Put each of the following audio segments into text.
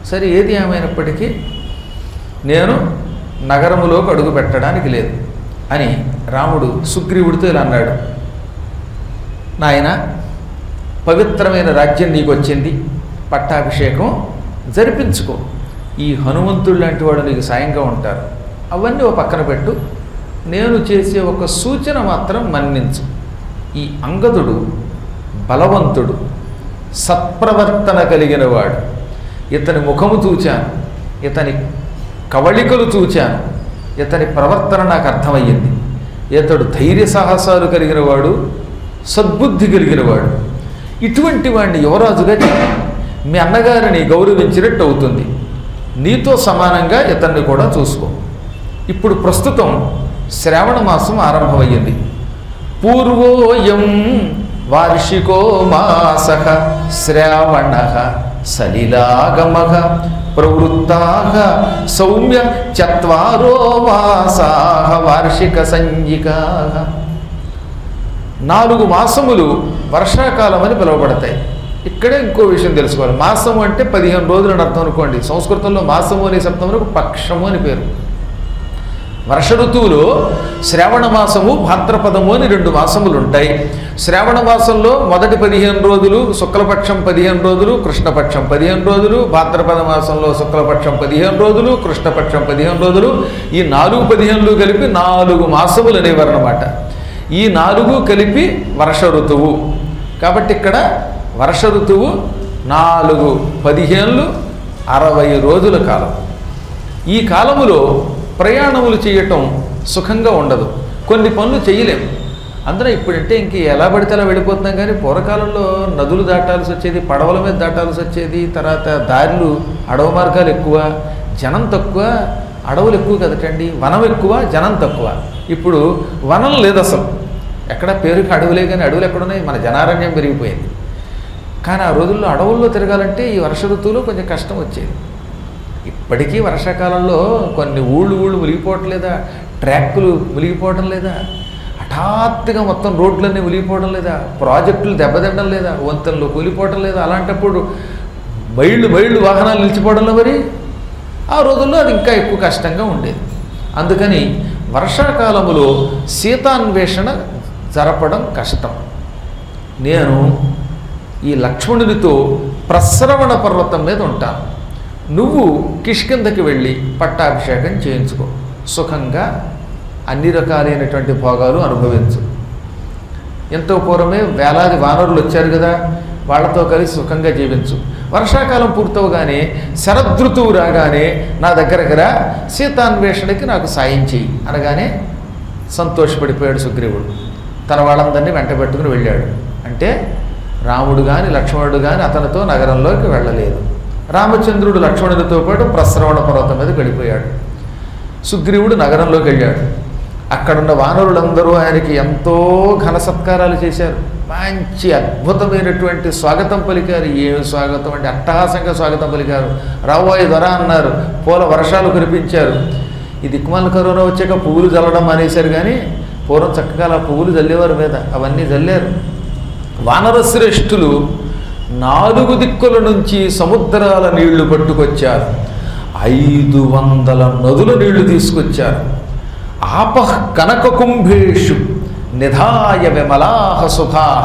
సరే ఏది ఏమైనప్పటికీ నేను నగరములోకి అడుగు పెట్టడానికి లేదు అని రాముడు సుగ్రీవుడితో ఇలా అన్నాడు నాయన పవిత్రమైన రాజ్యం నీకు వచ్చింది పట్టాభిషేకం జరిపించుకో ఈ హనుమంతుడు లాంటి వాడు నీకు సాయంగా ఉంటారు అవన్నీ ఒక పక్కన పెట్టు నేను చేసే ఒక సూచన మాత్రం మన్నించు ఈ అంగదుడు బలవంతుడు సత్ప్రవర్తన కలిగిన వాడు ఇతని ముఖము చూచాను ఇతని కవళికలు చూచాను ఇతని ప్రవర్తన నాకు అర్థమయ్యింది ఇతడు ధైర్య సాహసాలు కలిగిన వాడు సద్బుద్ధి కలిగిన వాడు ఇటువంటి వాడిని యువరాజుగా చేయి మీ అన్నగారిని గౌరవించినట్టు అవుతుంది నీతో సమానంగా ఇతన్ని కూడా చూసుకో ఇప్పుడు ప్రస్తుతం శ్రావణ మాసం ఆరంభమయ్యింది పూర్వోయం వార్షికో మాస శ్రావణ సలిలాగమ ప్రవృత్తా సౌమ్య చత్వారో మాసా వార్షిక సంజికా నాలుగు మాసములు వర్షాకాలం అని పిలువబడతాయి ఇక్కడే ఇంకో విషయం తెలుసుకోవాలి మాసము అంటే పదిహేను రోజులు అని అర్థం అనుకోండి సంస్కృతంలో మాసము అనే శబ్దములకు పక్షము అని పేరు వర్ష ఋతువులో శ్రావణ మాసము భాద్రపదము అని రెండు మాసములు ఉంటాయి శ్రావణ మాసంలో మొదటి పదిహేను రోజులు శుక్లపక్షం పదిహేను రోజులు కృష్ణపక్షం పదిహేను రోజులు భాద్రపద మాసంలో శుక్లపక్షం పదిహేను రోజులు కృష్ణపక్షం పదిహేను రోజులు ఈ నాలుగు పదిహేనులు కలిపి నాలుగు మాసములు అనేవారు అన్నమాట ఈ నాలుగు కలిపి వర్ష ఋతువు కాబట్టి ఇక్కడ వర్ష ఋతువు నాలుగు పదిహేనులు అరవై రోజుల కాలం ఈ కాలములో ప్రయాణములు చేయటం సుఖంగా ఉండదు కొన్ని పనులు చేయలేం అందులో ఇప్పుడంటే ఇంక ఎలా పడితే అలా వెళ్ళిపోతున్నాం కానీ పూర్వకాలంలో నదులు దాటాల్సి వచ్చేది పడవల మీద దాటాల్సి వచ్చేది తర్వాత దారులు అడవి మార్గాలు ఎక్కువ జనం తక్కువ అడవులు ఎక్కువ కదటండి వనం ఎక్కువ జనం తక్కువ ఇప్పుడు వనం లేదు అసలు ఎక్కడ పేరుకి అడవులే కానీ అడవులు ఎక్కడున్నాయి మన జనారణ్యం పెరిగిపోయింది కానీ ఆ రోజుల్లో అడవుల్లో తిరగాలంటే ఈ వర్ష ఋతువులో కొంచెం కష్టం వచ్చేది ఇప్పటికీ వర్షాకాలంలో కొన్ని ఊళ్ళు ఊళ్ళు మునిగిపోవటం లేదా ట్రాక్కులు మునిగిపోవటం లేదా హఠాత్తుగా మొత్తం రోడ్లన్నీ మునిగిపోవడం లేదా ప్రాజెక్టులు దెబ్బతింటం లేదా వంతెనలు కూలిపోవటం లేదా అలాంటప్పుడు మైళ్ళు మైళ్ళు వాహనాలు నిలిచిపోవడంలో మరి ఆ రోజుల్లో అది ఇంకా ఎక్కువ కష్టంగా ఉండేది అందుకని వర్షాకాలములో సీతాన్వేషణ జరపడం కష్టం నేను ఈ లక్ష్మణునితో ప్రస్రవణ పర్వతం మీద ఉంటాను నువ్వు కిష్కిందకి వెళ్ళి పట్టాభిషేకం చేయించుకో సుఖంగా అన్ని రకాలైనటువంటి భోగాలు అనుభవించు ఎంతో పూర్వమే వేలాది వానరులు వచ్చారు కదా వాళ్ళతో కలిసి సుఖంగా జీవించు వర్షాకాలం పూర్తవగానే శరదృతువు రాగానే నా దగ్గరకు రా సీతాన్వేషణకి నాకు సాయం చెయ్యి అనగానే సంతోషపడిపోయాడు సుగ్రీవుడు తన వాళ్ళందరినీ వెంట పెట్టుకుని వెళ్ళాడు అంటే రాముడు కానీ లక్ష్మణుడు కానీ అతనితో నగరంలోకి వెళ్ళలేదు రామచంద్రుడు లక్ష్మణుడితో పాటు ప్రస్రవణ పర్వతం మీద గడిపోయాడు సుగ్రీవుడు నగరంలోకి వెళ్ళాడు అక్కడున్న వానరులందరూ ఆయనకి ఎంతో ఘన సత్కారాలు చేశారు మంచి అద్భుతమైనటువంటి స్వాగతం పలికారు ఏమి స్వాగతం అంటే అట్టహాసంగా స్వాగతం పలికారు రాబోయే ధర అన్నారు పూల వర్షాలు కురిపించారు ఈ దిక్కుమాల కరోనా వచ్చాక పువ్వులు చల్లడం మానేశారు కానీ పూర్వం చక్కగా అలా పువ్వులు చల్లేవారు మీద అవన్నీ చల్లారు వానరశ్రేష్ఠులు నాలుగు దిక్కుల నుంచి సముద్రాల నీళ్లు పట్టుకొచ్చారు ఐదు వందల నదుల నీళ్లు తీసుకొచ్చారు ఆపహ్ కనక కుంభేషు నిధాయ విమలాహ సుధాహ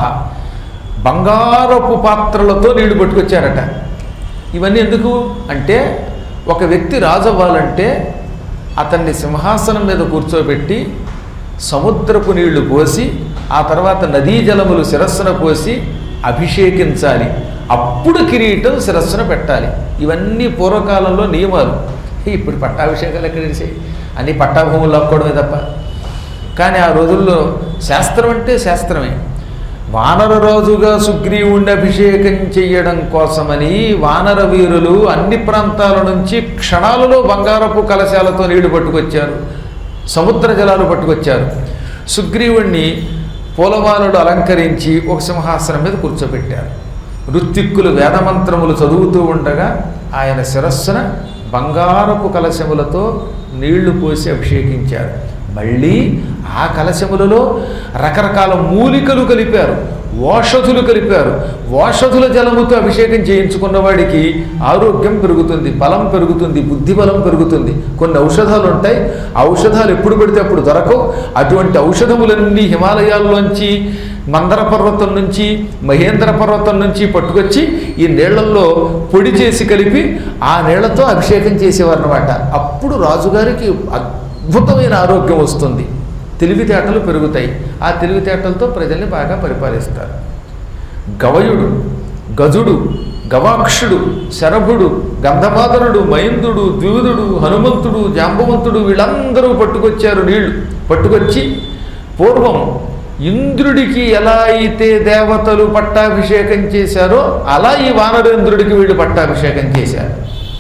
బంగారపు పాత్రలతో నీళ్లు పట్టుకొచ్చారట ఇవన్నీ ఎందుకు అంటే ఒక వ్యక్తి రాజు అవ్వాలంటే అతన్ని సింహాసనం మీద కూర్చోబెట్టి సముద్రపు నీళ్లు పోసి ఆ తర్వాత నదీ జలములు శిరస్సున పోసి అభిషేకించాలి అప్పుడు కిరీటం శిరస్సున పెట్టాలి ఇవన్నీ పూర్వకాలంలో నియమాలు ఇప్పుడు పట్టాభిషేకాలు ఎక్కడ చేసాయి అన్ని పట్టాభూములు లాక్కోవడమే తప్ప కానీ ఆ రోజుల్లో శాస్త్రం అంటే శాస్త్రమే వానర రాజుగా సుగ్రీవుణ్ణి అభిషేకం చెయ్యడం కోసమని వానర వీరులు అన్ని ప్రాంతాల నుంచి క్షణాలలో బంగారపు కలశాలతో నీళ్లు పట్టుకొచ్చారు సముద్ర జలాలు పట్టుకొచ్చారు సుగ్రీవుణ్ణి పూలమాలలు అలంకరించి ఒక సింహాసనం మీద కూర్చోబెట్టారు ఋత్విక్కులు వేదమంత్రములు చదువుతూ ఉండగా ఆయన శిరస్సున బంగారపు కలశములతో నీళ్లు పోసి అభిషేకించారు మళ్ళీ ఆ కలశములలో రకరకాల మూలికలు కలిపారు ఓషధులు కలిపారు ఓషధుల జలముతో అభిషేకం చేయించుకున్న వాడికి ఆరోగ్యం పెరుగుతుంది బలం పెరుగుతుంది బుద్ధి బలం పెరుగుతుంది కొన్ని ఔషధాలు ఉంటాయి ఆ ఔషధాలు ఎప్పుడు పెడితే అప్పుడు దొరకవు అటువంటి ఔషధములన్నీ హిమాలయాల్లోంచి మందర పర్వతం నుంచి మహేంద్ర పర్వతం నుంచి పట్టుకొచ్చి ఈ నీళ్లలో పొడి చేసి కలిపి ఆ నీళ్లతో అభిషేకం చేసేవారు అనమాట అప్పుడు రాజుగారికి అద్భుతమైన ఆరోగ్యం వస్తుంది తెలివితేటలు పెరుగుతాయి ఆ తెలివితేటలతో ప్రజల్ని బాగా పరిపాలిస్తారు గవయుడు గజుడు గవాక్షుడు శరభుడు గంధమాదనుడు మైందుడు ద్వివిధుడు హనుమంతుడు జాంబవంతుడు వీళ్ళందరూ పట్టుకొచ్చారు నీళ్లు పట్టుకొచ్చి పూర్వం ఇంద్రుడికి ఎలా అయితే దేవతలు పట్టాభిషేకం చేశారో అలా ఈ వానరేంద్రుడికి వీళ్ళు పట్టాభిషేకం చేశారు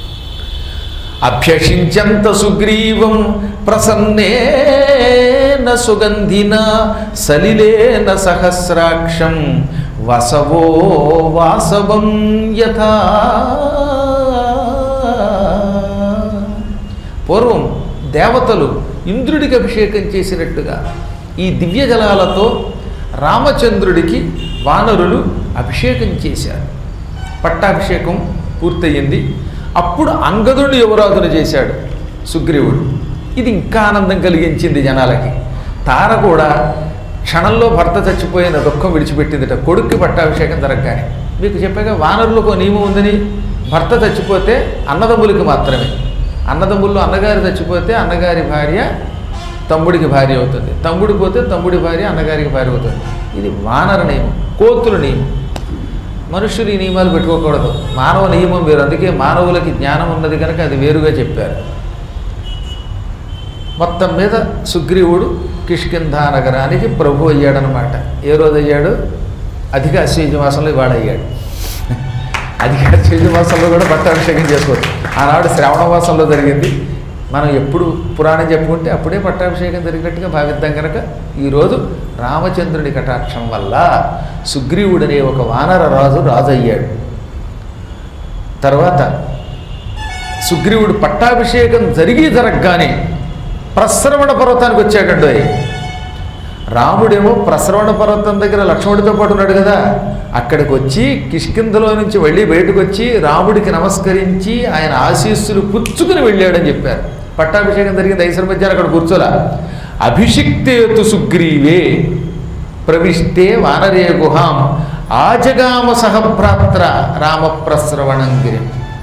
అభ్యషించంత సుగ్రీవం ప్రసన్నేన సుగంధిన సలిలేన సహస్రాక్షం వసవో వాసవం యథా పూర్వం దేవతలు ఇంద్రుడికి అభిషేకం చేసినట్టుగా ఈ దివ్య జలాలతో రామచంద్రుడికి వానరులు అభిషేకం చేశారు పట్టాభిషేకం పూర్తయింది అప్పుడు అంగదుడిని యువరాజును చేశాడు సుగ్రీవుడు ఇది ఇంకా ఆనందం కలిగించింది జనాలకి తార కూడా క్షణంలో భర్త చచ్చిపోయిన దుఃఖం విడిచిపెట్టిందిట కొడుక్కి పట్టాభిషేకం జరగగానే మీకు చెప్పాక వానరులకు ఒక నియమం ఉందని భర్త చచ్చిపోతే అన్నదమ్ములకి మాత్రమే అన్నదమ్ముల్లో అన్నగారు చచ్చిపోతే అన్నగారి భార్య తమ్ముడికి భార్య అవుతుంది తమ్ముడు పోతే తమ్ముడి భార్య అన్నగారికి భార్య అవుతుంది ఇది వానర నియమం కోతుల నియమం మనుషులు ఈ నియమాలు పెట్టుకోకూడదు మానవ నియమం వేరు అందుకే మానవులకి జ్ఞానం ఉన్నది కనుక అది వేరుగా చెప్పారు మొత్తం మీద సుగ్రీవుడు కిష్కింధా నగరానికి ప్రభు అయ్యాడనమాట ఏ రోజు అయ్యాడు అధిక అశ్వయుజ మాసంలో ఇవాళ అయ్యాడు అధిక అశ్వయుజ మాసంలో కూడా పట్టాభిషేకం చేసుకోవచ్చు ఆనాడు శ్రావణ మాసంలో జరిగింది మనం ఎప్పుడు పురాణం చెప్పుకుంటే అప్పుడే పట్టాభిషేకం జరిగినట్టుగా భావిద్దాం కనుక ఈరోజు రామచంద్రుని కటాక్షం వల్ల సుగ్రీవుడనే ఒక వానర రాజు రాజు అయ్యాడు తర్వాత సుగ్రీవుడు పట్టాభిషేకం జరిగి జరగగానే ప్రశ్రవణ పర్వతానికి వచ్చాడండి రాముడేమో ప్రశ్రవణ పర్వతం దగ్గర లక్ష్మణుడితో పాటు ఉన్నాడు కదా అక్కడికి వచ్చి కిష్కిందలో నుంచి వెళ్ళి బయటకు వచ్చి రాముడికి నమస్కరించి ఆయన ఆశీస్సులు పుచ్చుకుని వెళ్ళాడని చెప్పారు పట్టాభిషేకం జరిగింది ఐశ్వర మధ్యాహ్నం అక్కడ కూర్చోలా అభిషిక్తేతు సుగ్రీవే ప్రవిష్టే వానరే గుహాం ఆజగామ సహభ్రాత్ర రామ ప్రశ్రవణంగిరి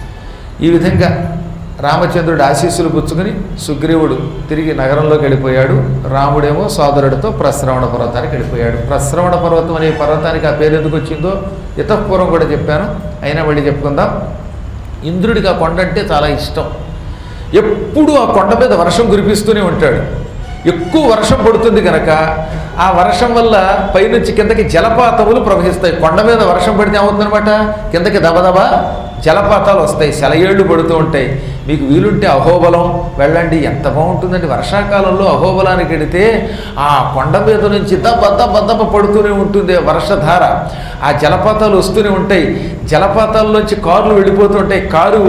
ఈ విధంగా రామచంద్రుడు ఆశీస్సులు పుచ్చుకుని సుగ్రీవుడు తిరిగి నగరంలోకి వెళ్ళిపోయాడు రాముడేమో సోదరుడితో ప్రశ్రవణ పర్వతానికి వెళ్ళిపోయాడు ప్రశ్రవణ పర్వతం అనే పర్వతానికి ఆ పేరు ఎందుకు వచ్చిందో ఇతపూర్వం కూడా చెప్పాను అయినా మళ్ళీ చెప్పుకుందాం ఇంద్రుడికి ఆ కొండ అంటే చాలా ఇష్టం ఎప్పుడూ ఆ కొండ మీద వర్షం కురిపిస్తూనే ఉంటాడు ఎక్కువ వర్షం పడుతుంది కనుక ఆ వర్షం వల్ల పైనుంచి కిందకి జలపాతములు ప్రవహిస్తాయి కొండ మీద వర్షం పడితే ఏమవుతుందన్నమాట కిందకి దబదబ జలపాతాలు వస్తాయి సెలయేళ్ళు పడుతూ ఉంటాయి మీకు వీలుంటే అహోబలం వెళ్ళండి ఎంత బాగుంటుందండి వర్షాకాలంలో అహోబలానికి వెడితే ఆ కొండ మీద నుంచి దబ్బ దబ్బ దబ్బ పడుతూనే ఉంటుంది వర్షధార ఆ జలపాతాలు వస్తూనే ఉంటాయి జలపాతాల్లోంచి కార్లు వెళ్ళిపోతూ ఉంటాయి కారు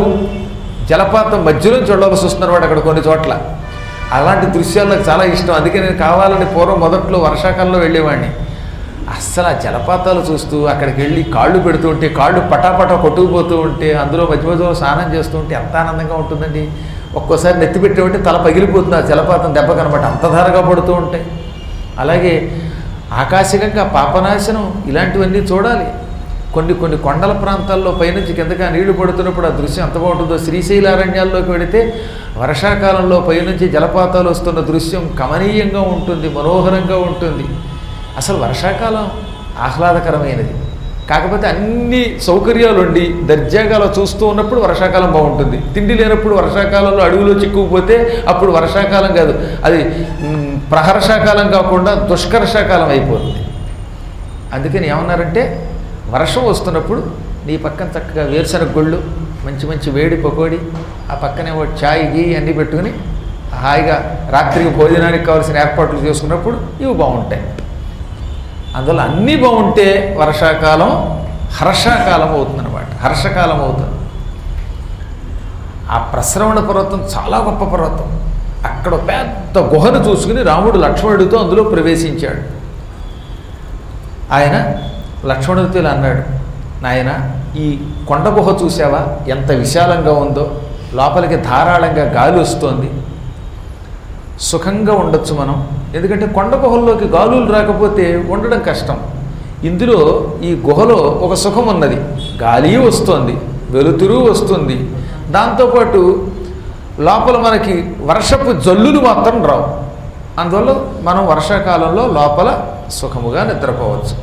జలపాతం మధ్యలో చూడవలసి వస్తున్నమాట అక్కడ కొన్ని చోట్ల అలాంటి దృశ్యాలు నాకు చాలా ఇష్టం అందుకే నేను కావాలని పూర్వం మొదట్లో వర్షాకాలంలో వెళ్ళేవాడిని అస్సలు ఆ జలపాతాలు చూస్తూ అక్కడికి వెళ్ళి కాళ్ళు పెడుతూ ఉంటే కాళ్ళు పటాపటా కొట్టుకుపోతూ ఉంటే అందులో మధ్య మధ్యలో స్నానం చేస్తూ ఉంటే ఎంత ఆనందంగా ఉంటుందండి ఒక్కోసారి నెత్తి పెట్టేవంటే తల పగిలిపోతుంది ఆ జలపాతం దెబ్బ కనబడి అంత ధారగా పడుతూ ఉంటాయి అలాగే ఆకాశికంగా పాపనాశనం ఇలాంటివన్నీ చూడాలి కొన్ని కొన్ని కొండల ప్రాంతాల్లో పైనుంచి కిందగా నీళ్లు పడుతున్నప్పుడు ఆ దృశ్యం ఎంత బాగుంటుందో శ్రీశైల అరణ్యాల్లోకి వెడితే వర్షాకాలంలో పైనుంచి జలపాతాలు వస్తున్న దృశ్యం కమనీయంగా ఉంటుంది మనోహరంగా ఉంటుంది అసలు వర్షాకాలం ఆహ్లాదకరమైనది కాకపోతే అన్ని సౌకర్యాలు ఉండి దర్జాగా అలా చూస్తూ ఉన్నప్పుడు వర్షాకాలం బాగుంటుంది తిండి లేనప్పుడు వర్షాకాలంలో అడవిలో చిక్కుకుపోతే అప్పుడు వర్షాకాలం కాదు అది మ్, ప్రహర్షాకాలం కాకుండా దుష్కర్షాకాలం అయిపోతుంది అందుకని ఏమన్నారంటే వర్షం వస్తున్నప్పుడు నీ పక్కన చక్కగా వేరుశనగ గుళ్ళు మంచి మంచి వేడి పకోడి ఆ పక్కనే ఓ చాయ్ గీ అన్నీ పెట్టుకుని హాయిగా రాత్రికి భోజనానికి కావాల్సిన ఏర్పాట్లు చేసుకున్నప్పుడు ఇవి బాగుంటాయి అందులో అన్నీ బాగుంటే వర్షాకాలం హర్షాకాలం అవుతుందన్నమాట హర్షకాలం అవుతుంది ఆ ప్రశ్రవణ పర్వతం చాలా గొప్ప పర్వతం అక్కడ పెద్ద గుహను చూసుకుని రాముడు లక్ష్మణుడితో అందులో ప్రవేశించాడు ఆయన లక్ష్మణుడితో ఇలా అన్నాడు నాయన ఈ కొండ గుహ చూసావా ఎంత విశాలంగా ఉందో లోపలికి ధారాళంగా గాలి వస్తోంది సుఖంగా ఉండొచ్చు మనం ఎందుకంటే కొండ గుహల్లోకి గాలులు రాకపోతే ఉండడం కష్టం ఇందులో ఈ గుహలో ఒక సుఖం ఉన్నది గాలి వస్తుంది వెలుతురు వస్తుంది దాంతోపాటు లోపల మనకి వర్షపు జల్లులు మాత్రం రావు అందువల్ల మనం వర్షాకాలంలో లోపల సుఖముగా నిద్రపోవచ్చు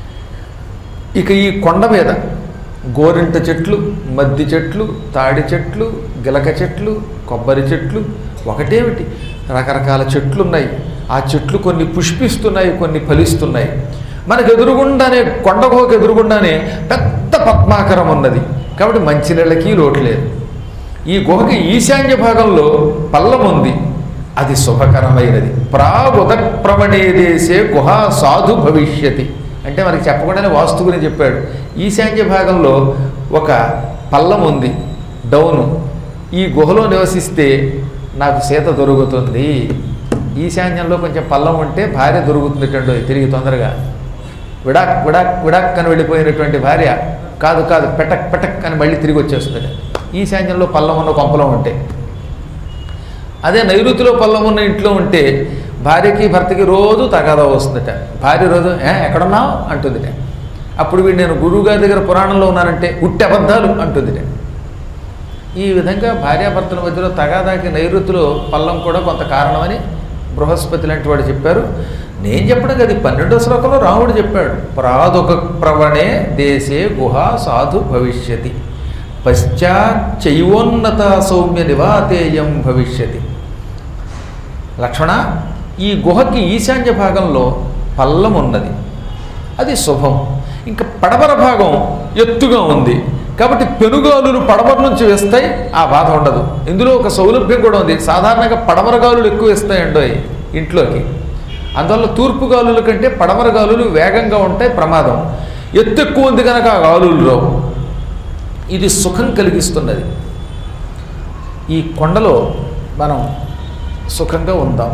ఇక ఈ కొండ మీద గోరింట చెట్లు మద్ది చెట్లు తాడి చెట్లు గిలక చెట్లు కొబ్బరి చెట్లు ఒకటేమిటి రకరకాల చెట్లు ఉన్నాయి ఆ చెట్లు కొన్ని పుష్పిస్తున్నాయి కొన్ని ఫలిస్తున్నాయి మనకు ఎదురుగుండానే కొండగోకు ఎదురుగుండానే పెద్ద పద్మాకరం ఉన్నది కాబట్టి మంచినీళ్ళకి లోటు లేదు ఈ గుహకి ఈశాన్య భాగంలో పల్లం ఉంది అది శుభకరమైనది ప్రాగుద ప్రవణే దేశే గుహ సాధు భవిష్యతి అంటే మనకి చెప్పకుండానే వాస్తు గురించి చెప్పాడు ఈశాన్య భాగంలో ఒక పల్లం ఉంది డౌను ఈ గుహలో నివసిస్తే నాకు సీత దొరుకుతుంది ఈశాన్యంలో కొంచెం పల్లం ఉంటే భార్య దొరుకుతుందిటండు తిరిగి తొందరగా విడాక్ విడాక్ విడాక్ అని వెళ్ళిపోయినటువంటి భార్య కాదు కాదు పెటక్ పెటక్ అని మళ్ళీ తిరిగి వచ్చేస్తుంది ఈశాన్యంలో పల్లం ఉన్న కొంపలో ఉంటే అదే నైరుతిలో పల్లం ఉన్న ఇంట్లో ఉంటే భార్యకి భర్తకి రోజు తగాదా వస్తుందట భార్య రోజు ఏ ఎక్కడున్నావు అంటుందిట అప్పుడు వీడు నేను గురువుగారి దగ్గర పురాణంలో ఉన్నానంటే ఉట్టి అబద్ధాలు అంటుందిట ఈ విధంగా భార్యాభర్తల మధ్యలో తగాదాకి నైరుతిలో పల్లం కూడా కొంత కారణమని బృహస్పతి లాంటి వాడు చెప్పారు నేను చెప్పడం అది పన్నెండో శ్లోకంలో రాముడు చెప్పాడు ప్రాదుక ప్రవణే దేశే గుహ సాధు భవిష్యతి పశ్చాచ్చైవోన్నత సౌమ్య నివాతేయం భవిష్యతి లక్ష్మణ ఈ గుహకి ఈశాన్య భాగంలో పల్లం ఉన్నది అది శుభం ఇంకా పడమర భాగం ఎత్తుగా ఉంది కాబట్టి పెనుగాలులు పడమర నుంచి వేస్తాయి ఆ బాధ ఉండదు ఇందులో ఒక సౌలభ్యం కూడా ఉంది సాధారణంగా పడమర గాలులు ఎక్కువ వేస్తాయండోయ్ ఇంట్లోకి అందువల్ల తూర్పు గాలుల కంటే పడమర గాలులు వేగంగా ఉంటాయి ప్రమాదం ఎత్తు ఎక్కువ ఉంది కనుక ఆ గాలులు రావు ఇది సుఖం కలిగిస్తున్నది ఈ కొండలో మనం సుఖంగా ఉందాం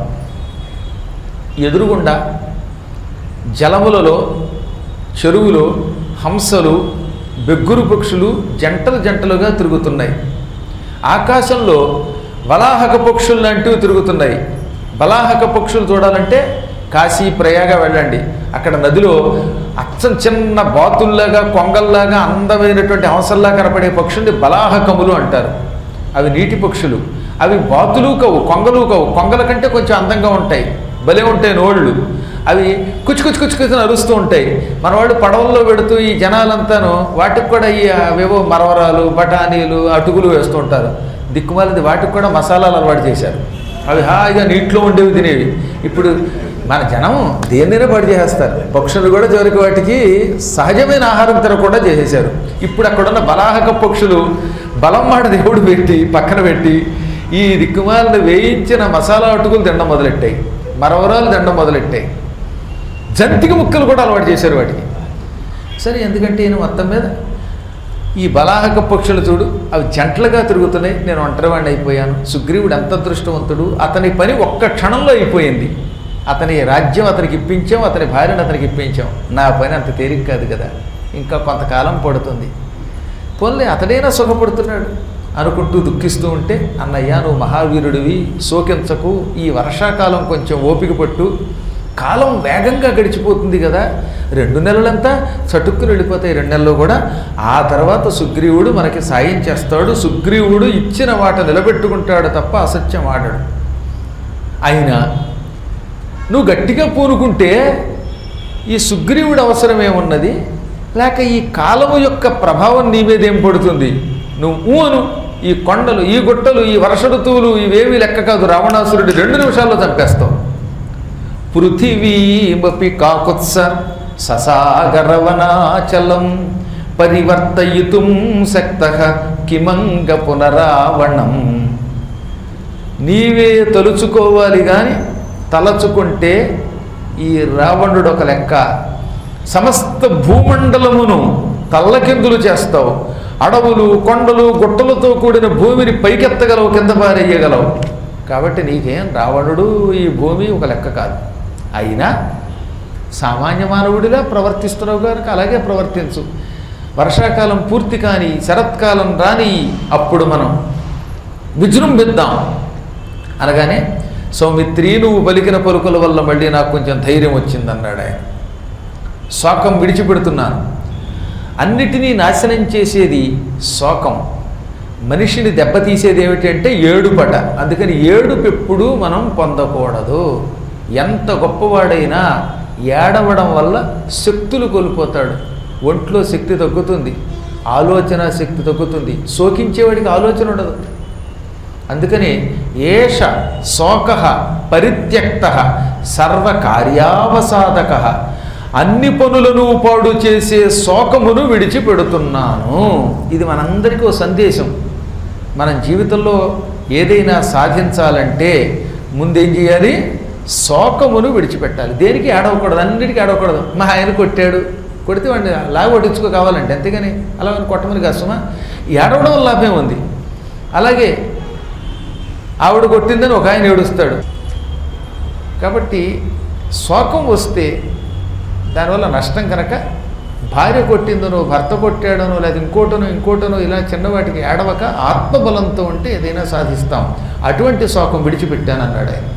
ఎదురుగుండా జలములలో చెరువులో హంసలు బెగ్గురు పక్షులు జంటలు జంటలుగా తిరుగుతున్నాయి ఆకాశంలో బలాహక పక్షులు లాంటివి తిరుగుతున్నాయి బలాహక పక్షులు చూడాలంటే కాశీ ప్రయాగ వెళ్ళండి అక్కడ నదిలో అచ్చం చిన్న బాతుల్లాగా కొంగల్లాగా అందమైనటువంటి హంసల్లా కనపడే పక్షుల్ని బలాహకములు అంటారు అవి నీటి పక్షులు అవి బాతులు కవు కొంగలు కవు కొంగల కంటే కొంచెం అందంగా ఉంటాయి భలే ఉంటాయి నోళ్ళు అవి కుచ్చు కుచ్చు కుచ్చు కుచ్చు అరుస్తూ ఉంటాయి మన వాళ్ళు పడవల్లో పెడుతూ ఈ జనాలంతాను వాటికి కూడా ఈ అవేవో మరవరాలు బఠానీలు అటుకులు వేస్తూ ఉంటారు దిక్కుమాలింది వాటికి కూడా మసాలాలు అలవాటు చేశారు అవి హాయిగా నీటిలో ఉండేవి తినేవి ఇప్పుడు మన జనం దేన్నైనా పడి చేసేస్తారు పక్షులు కూడా చివరికి వాటికి సహజమైన ఆహారం తినకుండా చేసేశారు ఇప్పుడు అక్కడున్న బలాహక పక్షులు బలం మాట దేవుడు పెట్టి పక్కన పెట్టి ఈ దిక్కుమాలను వేయించిన మసాలా అటుకులు తినడం మొదలెట్టాయి మరవరాలు తినడం మొదలెట్టాయి జంతిక ముక్కలు కూడా అలవాటు చేశారు వాటికి సరే ఎందుకంటే ఈయన మొత్తం మీద ఈ బలాహక పక్షులు చూడు అవి జంటలుగా తిరుగుతున్నాయి నేను ఒంటరివాడిని అయిపోయాను సుగ్రీవుడు ఎంత అదృష్టవంతుడు అతని పని ఒక్క క్షణంలో అయిపోయింది అతని రాజ్యం అతనికి ఇప్పించాం అతని భార్యను అతనికి ఇప్పించాం నా పని అంత తేలిక కాదు కదా ఇంకా కొంతకాలం పడుతుంది పోన్లే అతడైనా సుఖపడుతున్నాడు అనుకుంటూ దుఃఖిస్తూ ఉంటే అన్నయ్య నువ్వు మహావీరుడివి శోకించకు ఈ వర్షాకాలం కొంచెం ఓపిక పట్టు కాలం వేగంగా గడిచిపోతుంది కదా రెండు నెలలంతా చటుక్కులు వెళ్ళిపోతాయి రెండు నెలలు కూడా ఆ తర్వాత సుగ్రీవుడు మనకి సాయం చేస్తాడు సుగ్రీవుడు ఇచ్చిన వాట నిలబెట్టుకుంటాడు తప్ప అసత్యం ఆడాడు అయినా నువ్వు గట్టిగా పూనుకుంటే ఈ సుగ్రీవుడు అవసరం ఏమున్నది లేక ఈ కాలము యొక్క ప్రభావం నీ మీద ఏం పడుతుంది నువ్వు ఊ అను ఈ కొండలు ఈ గుట్టలు ఈ వర్ష ఋతువులు ఇవేమీ లెక్క కాదు రావణాసురుడి రెండు నిమిషాల్లో చంపేస్తావు పృథివీమపి కాకుత్స ససాగరవనాచలం పరివర్తయితుం శక్త కిమంగ పునరావణం నీవే తలుచుకోవాలి కానీ తలచుకుంటే ఈ రావణుడు ఒక లెక్క సమస్త భూమండలమును తల్లకిందులు చేస్తావు అడవులు కొండలు గుట్టలతో కూడిన భూమిని పైకెత్తగలవు కింద పారేయగలవు కాబట్టి నీకేం రావణుడు ఈ భూమి ఒక లెక్క కాదు అయినా సామాన్య మానవుడిలా ప్రవర్తిస్తున్నావు కనుక అలాగే ప్రవర్తించు వర్షాకాలం పూర్తి కాని శరత్కాలం రాని అప్పుడు మనం విజృంభిద్దాం అనగానే సౌమిత్రి నువ్వు పలికిన పలుకుల వల్ల మళ్ళీ నాకు కొంచెం ధైర్యం వచ్చిందన్నాడు ఆయన శోకం విడిచిపెడుతున్నాను అన్నిటినీ నాశనం చేసేది శోకం మనిషిని దెబ్బతీసేది ఏమిటి అంటే ఏడుపట అందుకని ఏడుపు ఎప్పుడూ మనం పొందకూడదు ఎంత గొప్పవాడైనా ఏడవడం వల్ల శక్తులు కోల్పోతాడు ఒంట్లో శక్తి తగ్గుతుంది ఆలోచన శక్తి తగ్గుతుంది శోకించేవాడికి ఆలోచన ఉండదు అందుకని ఏష శోక పరిత్యక్త సర్వకార్యావసాదక అన్ని పనులను పాడు చేసే శోకమును విడిచిపెడుతున్నాను ఇది మనందరికీ ఓ సందేశం మనం జీవితంలో ఏదైనా సాధించాలంటే ముందేం చేయాలి శోకమును విడిచిపెట్టాలి దేనికి ఏడవకూడదు అన్నిటికీ ఏడవకూడదు మా ఆయన కొట్టాడు కొడితే వాడిని లాగా కొట్టించుకో కావాలంటే అంతేగాని అలా వాడిని కొట్టమని కష్టమా ఏడవడం వల్ల లాభం ఉంది అలాగే ఆవిడ కొట్టిందని ఒక ఆయన ఏడుస్తాడు కాబట్టి శోకం వస్తే దానివల్ల నష్టం కనుక భార్య కొట్టిందనో భర్త కొట్టాడనో లేదా ఇంకోటనో ఇంకోటనో ఇలా చిన్నవాటికి ఏడవక ఆత్మబలంతో ఉంటే ఏదైనా సాధిస్తాం అటువంటి శోకం విడిచిపెట్టాను అన్నాడు ఆయన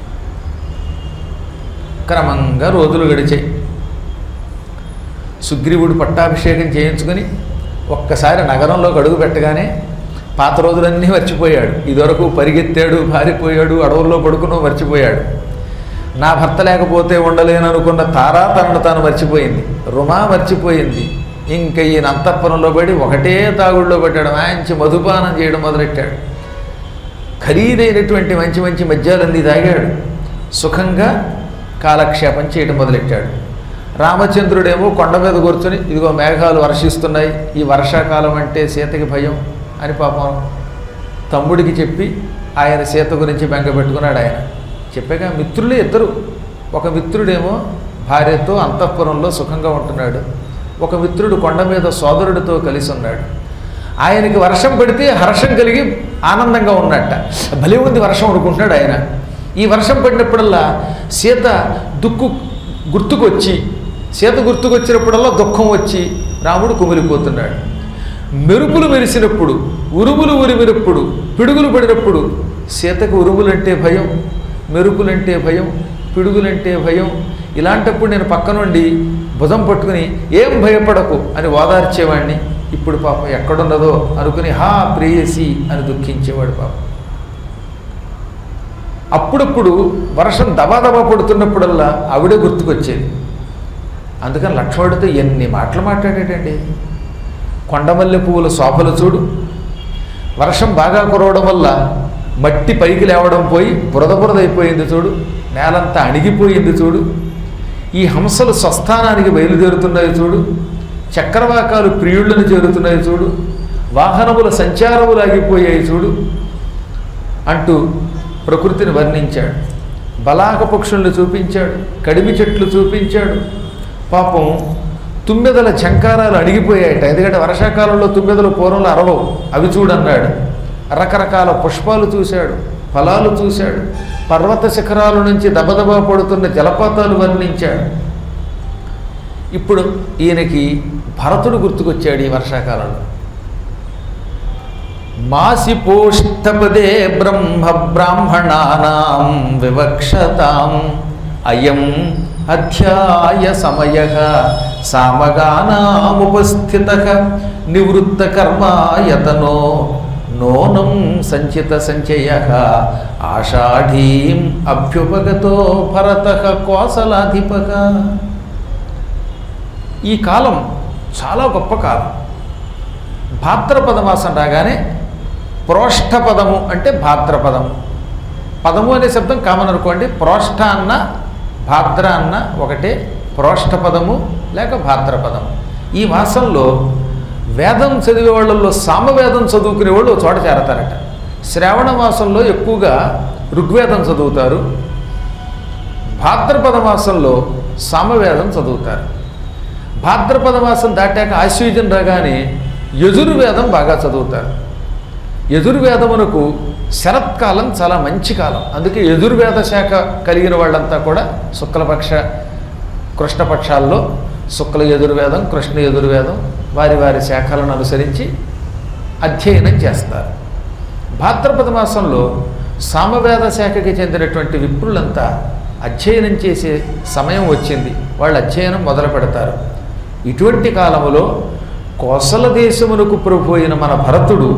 క్రమంగా రోజులు గడిచాయి సుగ్రీవుడు పట్టాభిషేకం చేయించుకొని ఒక్కసారి నగరంలోకి అడుగు పెట్టగానే పాత రోజులన్నీ మర్చిపోయాడు ఇదివరకు పరిగెత్తాడు పారిపోయాడు అడవుల్లో పడుకున్నో మర్చిపోయాడు నా భర్త లేకపోతే ఉండలేను అనుకున్న తారా తనను తాను మర్చిపోయింది రుమా మర్చిపోయింది ఇంక ఈయన అంతఃపురంలో పడి ఒకటే తాగుళ్ళో పడ్డాడు మంచి మధుపానం చేయడం మొదలెట్టాడు ఖరీదైనటువంటి మంచి మంచి మద్యాలన్నీ తాగాడు సుఖంగా కాలక్షేపం చేయడం మొదలెట్టాడు రామచంద్రుడేమో కొండ మీద కూర్చొని ఇదిగో మేఘాలు వర్షిస్తున్నాయి ఈ వర్షాకాలం అంటే సీతకి భయం అని పాపం తమ్ముడికి చెప్పి ఆయన సీత గురించి బెంగ పెట్టుకున్నాడు ఆయన చెప్పాక మిత్రులే ఇద్దరు ఒక మిత్రుడేమో భార్యతో అంతఃపురంలో సుఖంగా ఉంటున్నాడు ఒక మిత్రుడు కొండ మీద సోదరుడితో కలిసి ఉన్నాడు ఆయనకి వర్షం పడితే హర్షం కలిగి ఆనందంగా ఉన్నట్ట భలే ఉంది వర్షం అనుకుంటున్నాడు ఆయన ఈ వర్షం పడినప్పుడల్లా సీత దుక్కు గుర్తుకొచ్చి సీత గుర్తుకొచ్చినప్పుడల్లా దుఃఖం వచ్చి రాముడు కుమిలిపోతున్నాడు మెరుపులు మెరిసినప్పుడు ఉరుములు ఉరిమినప్పుడు పిడుగులు పడినప్పుడు సీతకు ఉరుములంటే భయం మెరుపులంటే భయం పిడుగులంటే భయం ఇలాంటప్పుడు నేను పక్క నుండి భుజం పట్టుకుని ఏం భయపడకు అని ఓదార్చేవాడిని ఇప్పుడు పాపం ఎక్కడున్నదో అనుకుని హా ప్రేయసి అని దుఃఖించేవాడు పాపం అప్పుడప్పుడు వర్షం దబాదబా పడుతున్నప్పుడల్లా ఆవిడే గుర్తుకొచ్చేది అందుకని లక్ష్మణుడితో ఎన్ని మాటలు మాట్లాడాడండి కొండమల్లె పువ్వుల శోభలు చూడు వర్షం బాగా కురవడం వల్ల మట్టి పైకి లేవడం పోయి బురద బురద అయిపోయింది చూడు నేలంతా అణిగిపోయింది చూడు ఈ హంసలు స్వస్థానానికి బయలుదేరుతున్నాయి చూడు చక్రవాకాలు ప్రియుళ్ళను చేరుతున్నాయి చూడు వాహనముల సంచారములు ఆగిపోయాయి చూడు అంటూ ప్రకృతిని వర్ణించాడు బలాక పక్షుల్ని చూపించాడు కడిమి చెట్లు చూపించాడు పాపం తుమ్మెదల చంకారాలు అడిగిపోయాయట ఎందుకంటే వర్షాకాలంలో తుమ్మెదలు పూర్వంలో అరవవు అవి చూడన్నాడు రకరకాల పుష్పాలు చూశాడు ఫలాలు చూశాడు పర్వత శిఖరాల నుంచి దబదబా పడుతున్న జలపాతాలు వర్ణించాడు ఇప్పుడు ఈయనకి భరతుడు గుర్తుకొచ్చాడు ఈ వర్షాకాలంలో మాసి పోష్టపదే బ్రహ్మ బ్రాహ్మణానాం వివక్షతాం అయం అధ్యాయ సమయ సామగానాముపస్థిత నివృత్త కర్మాయతనో నోనం సంచిత సంచయ ఆషాఢీం అభ్యుపగతో భరత కోసలాధిపక ఈ కాలం చాలా గొప్ప కాలం భాద్రపద మాసం రాగానే ప్రోష్ఠపదము అంటే భాద్రపదము పదము అనే శబ్దం కామన్ అనుకోండి ప్రోష్ఠ అన్న భాద్ర అన్న ఒకటే ప్రోష్ఠపదము లేక భాద్రపదము ఈ మాసంలో వేదం చదివే వాళ్ళల్లో సామవేదం చదువుకునే వాళ్ళు ఒక చోట చేరతారట శ్రావణ మాసంలో ఎక్కువగా ఋగ్వేదం చదువుతారు భాద్రపద మాసంలో సామవేదం చదువుతారు భాద్రపద మాసం దాటాక ఆశ్వీజం రాగానే యజుర్వేదం బాగా చదువుతారు యజుర్వేదమునకు శరత్కాలం చాలా మంచి కాలం అందుకే యజుర్వేద శాఖ కలిగిన వాళ్ళంతా కూడా శుక్లపక్ష కృష్ణపక్షాల్లో శుక్ల యజుర్వేదం కృష్ణ యజుర్వేదం వారి వారి శాఖలను అనుసరించి అధ్యయనం చేస్తారు భాద్రపద మాసంలో సామవేద శాఖకి చెందినటువంటి విప్రులంతా అధ్యయనం చేసే సమయం వచ్చింది వాళ్ళు అధ్యయనం మొదలు పెడతారు ఇటువంటి కాలములో కోసల దేశమునకు ప్రభు అయిన మన భరతుడు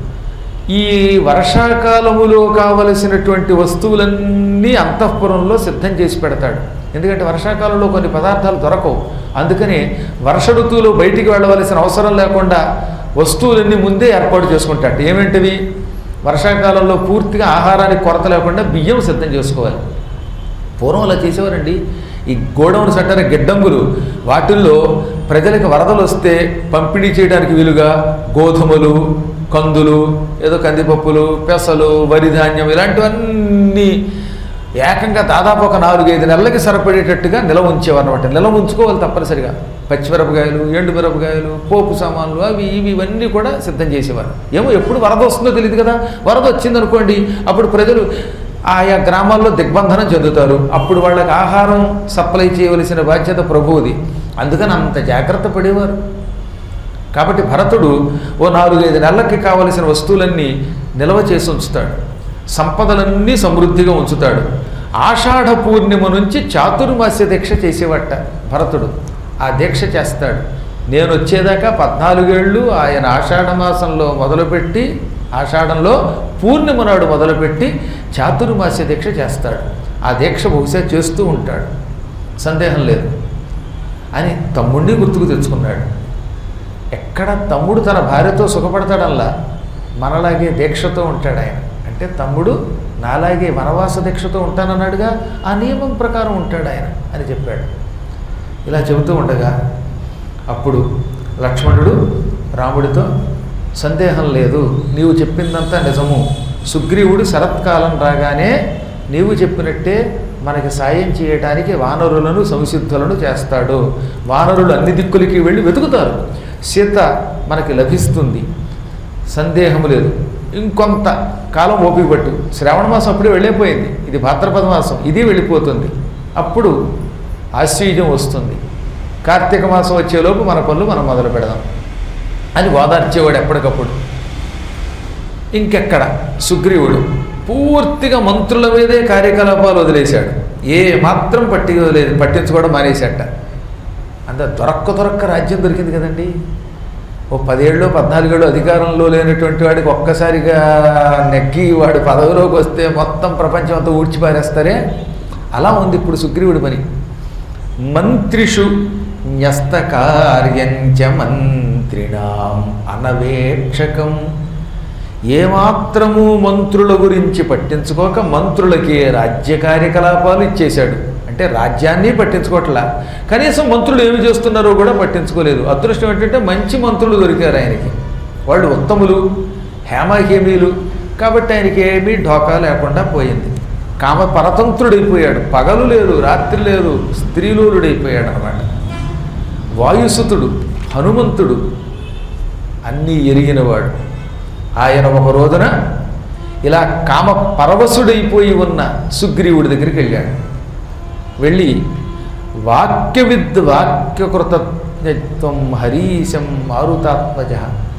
ఈ వర్షాకాలములో కావలసినటువంటి వస్తువులన్నీ అంతఃపురంలో సిద్ధం చేసి పెడతాడు ఎందుకంటే వర్షాకాలంలో కొన్ని పదార్థాలు దొరకవు అందుకని వర్ష ఋతువులో బయటికి వెళ్ళవలసిన అవసరం లేకుండా వస్తువులన్నీ ముందే ఏర్పాటు చేసుకుంటాడు ఏమేంటివి వర్షాకాలంలో పూర్తిగా ఆహారానికి కొరత లేకుండా బియ్యం సిద్ధం చేసుకోవాలి పూర్వం అలా చేసేవారండి ఈ గోడౌన్స్ అంటారు గిడ్డంగులు వాటిల్లో ప్రజలకు వరదలు వస్తే పంపిణీ చేయడానికి వీలుగా గోధుమలు కందులు ఏదో కందిపప్పులు పెసలు వరి ధాన్యం ఇలాంటివన్నీ ఏకంగా దాదాపు ఒక నాలుగైదు నెలలకి సరిపడేటట్టుగా నిల్వ ఉంచేవారు అనమాట నిల్వ ఉంచుకోవాలి తప్పనిసరిగా పచ్చిమిరపకాయలు ఎండు మిరపకాయలు పోపు సామాన్లు అవి ఇవి ఇవన్నీ కూడా సిద్ధం చేసేవారు ఏమో ఎప్పుడు వరద వస్తుందో తెలియదు కదా వరద వచ్చిందనుకోండి అప్పుడు ప్రజలు ఆయా గ్రామాల్లో దిగ్బంధనం చెందుతారు అప్పుడు వాళ్ళకి ఆహారం సప్లై చేయవలసిన బాధ్యత ప్రభువుది అందుకని అంత జాగ్రత్త పడేవారు కాబట్టి భరతుడు ఓ నాలుగైదు నెలలకి కావలసిన వస్తువులన్నీ నిల్వ చేసి ఉంచుతాడు సంపదలన్నీ సమృద్ధిగా ఉంచుతాడు ఆషాఢ పూర్ణిమ నుంచి చాతుర్మాస్య దీక్ష చేసేవట భరతుడు ఆ దీక్ష చేస్తాడు నేను వచ్చేదాకా పద్నాలుగేళ్ళు ఆయన ఆషాఢ మాసంలో మొదలుపెట్టి ఆషాఢంలో పూర్ణిమ నాడు మొదలుపెట్టి చాతుర్మాస్య దీక్ష చేస్తాడు ఆ దీక్ష బహుశా చేస్తూ ఉంటాడు సందేహం లేదు అని తమ్ముడిని గుర్తుకు తెచ్చుకున్నాడు ఎక్కడ తమ్ముడు తన భార్యతో సుఖపడతాడల్లా మనలాగే దీక్షతో ఉంటాడు ఆయన అంటే తమ్ముడు నాలాగే వనవాస దీక్షతో ఉంటానన్నాడుగా ఆ నియమం ప్రకారం ఉంటాడు ఆయన అని చెప్పాడు ఇలా చెబుతూ ఉండగా అప్పుడు లక్ష్మణుడు రాముడితో సందేహం లేదు నీవు చెప్పిందంతా నిజము సుగ్రీవుడు శరత్కాలం రాగానే నీవు చెప్పినట్టే మనకి సాయం చేయటానికి వానరులను సంసిద్ధులను చేస్తాడు వానరులు అన్ని దిక్కులకి వెళ్ళి వెతుకుతారు సీత మనకి లభిస్తుంది సందేహము లేదు ఇంకొంత కాలం ఓపిక పట్టు శ్రావణ మాసం అప్పుడే వెళ్ళిపోయింది ఇది భాద్రపద మాసం ఇది వెళ్ళిపోతుంది అప్పుడు ఆశ్చర్యం వస్తుంది కార్తీక మాసం వచ్చేలోపు మన పనులు మనం మొదలు పెడదాం అని ఓదార్చేవాడు ఎప్పటికప్పుడు ఇంకెక్కడ సుగ్రీవుడు పూర్తిగా మంత్రుల మీదే కార్యకలాపాలు వదిలేశాడు ఏ మాత్రం పట్టి వదిలేదు పట్టించుకోవడం మానేశాట అంత దొరక్క దొరక్క రాజ్యం దొరికింది కదండి ఓ పదేళ్ళు పద్నాలుగేళ్ళు అధికారంలో లేనటువంటి వాడికి ఒక్కసారిగా నెగ్గి వాడు పదవిలోకి వస్తే మొత్తం ప్రపంచం అంతా ఊడ్చిపారేస్తారే అలా ఉంది ఇప్పుడు సుగ్రీవుడి పని మంత్రిషు న్యస్త కార్యంచ మంత్రిణాం అనవేక్షకం ఏమాత్రము మంత్రుల గురించి పట్టించుకోక మంత్రులకి రాజ్య కార్యకలాపాలు ఇచ్చేశాడు అంటే రాజ్యాన్ని పట్టించుకోవట్లా కనీసం మంత్రులు ఏమి చేస్తున్నారో కూడా పట్టించుకోలేదు అదృష్టం ఏంటంటే మంచి మంత్రులు దొరికారు ఆయనకి వాళ్ళు ఉత్తములు హేమహేమీలు కాబట్టి ఆయనకి ఏమీ ఢోకా లేకుండా పోయింది కామ పరతంత్రుడైపోయాడు పగలు లేదు రాత్రి లేదు స్త్రీలోలుడైపోయాడు అనమాట వాయుసుతుడు హనుమంతుడు అన్నీ ఎరిగినవాడు ఆయన ఒక రోజున ఇలా కామ పరవశుడైపోయి ఉన్న సుగ్రీవుడి దగ్గరికి వెళ్ళాడు వెళ్ళి వాక్యవిద్ వాక్యకృతత్వం హరీశం మారుతాత్మజ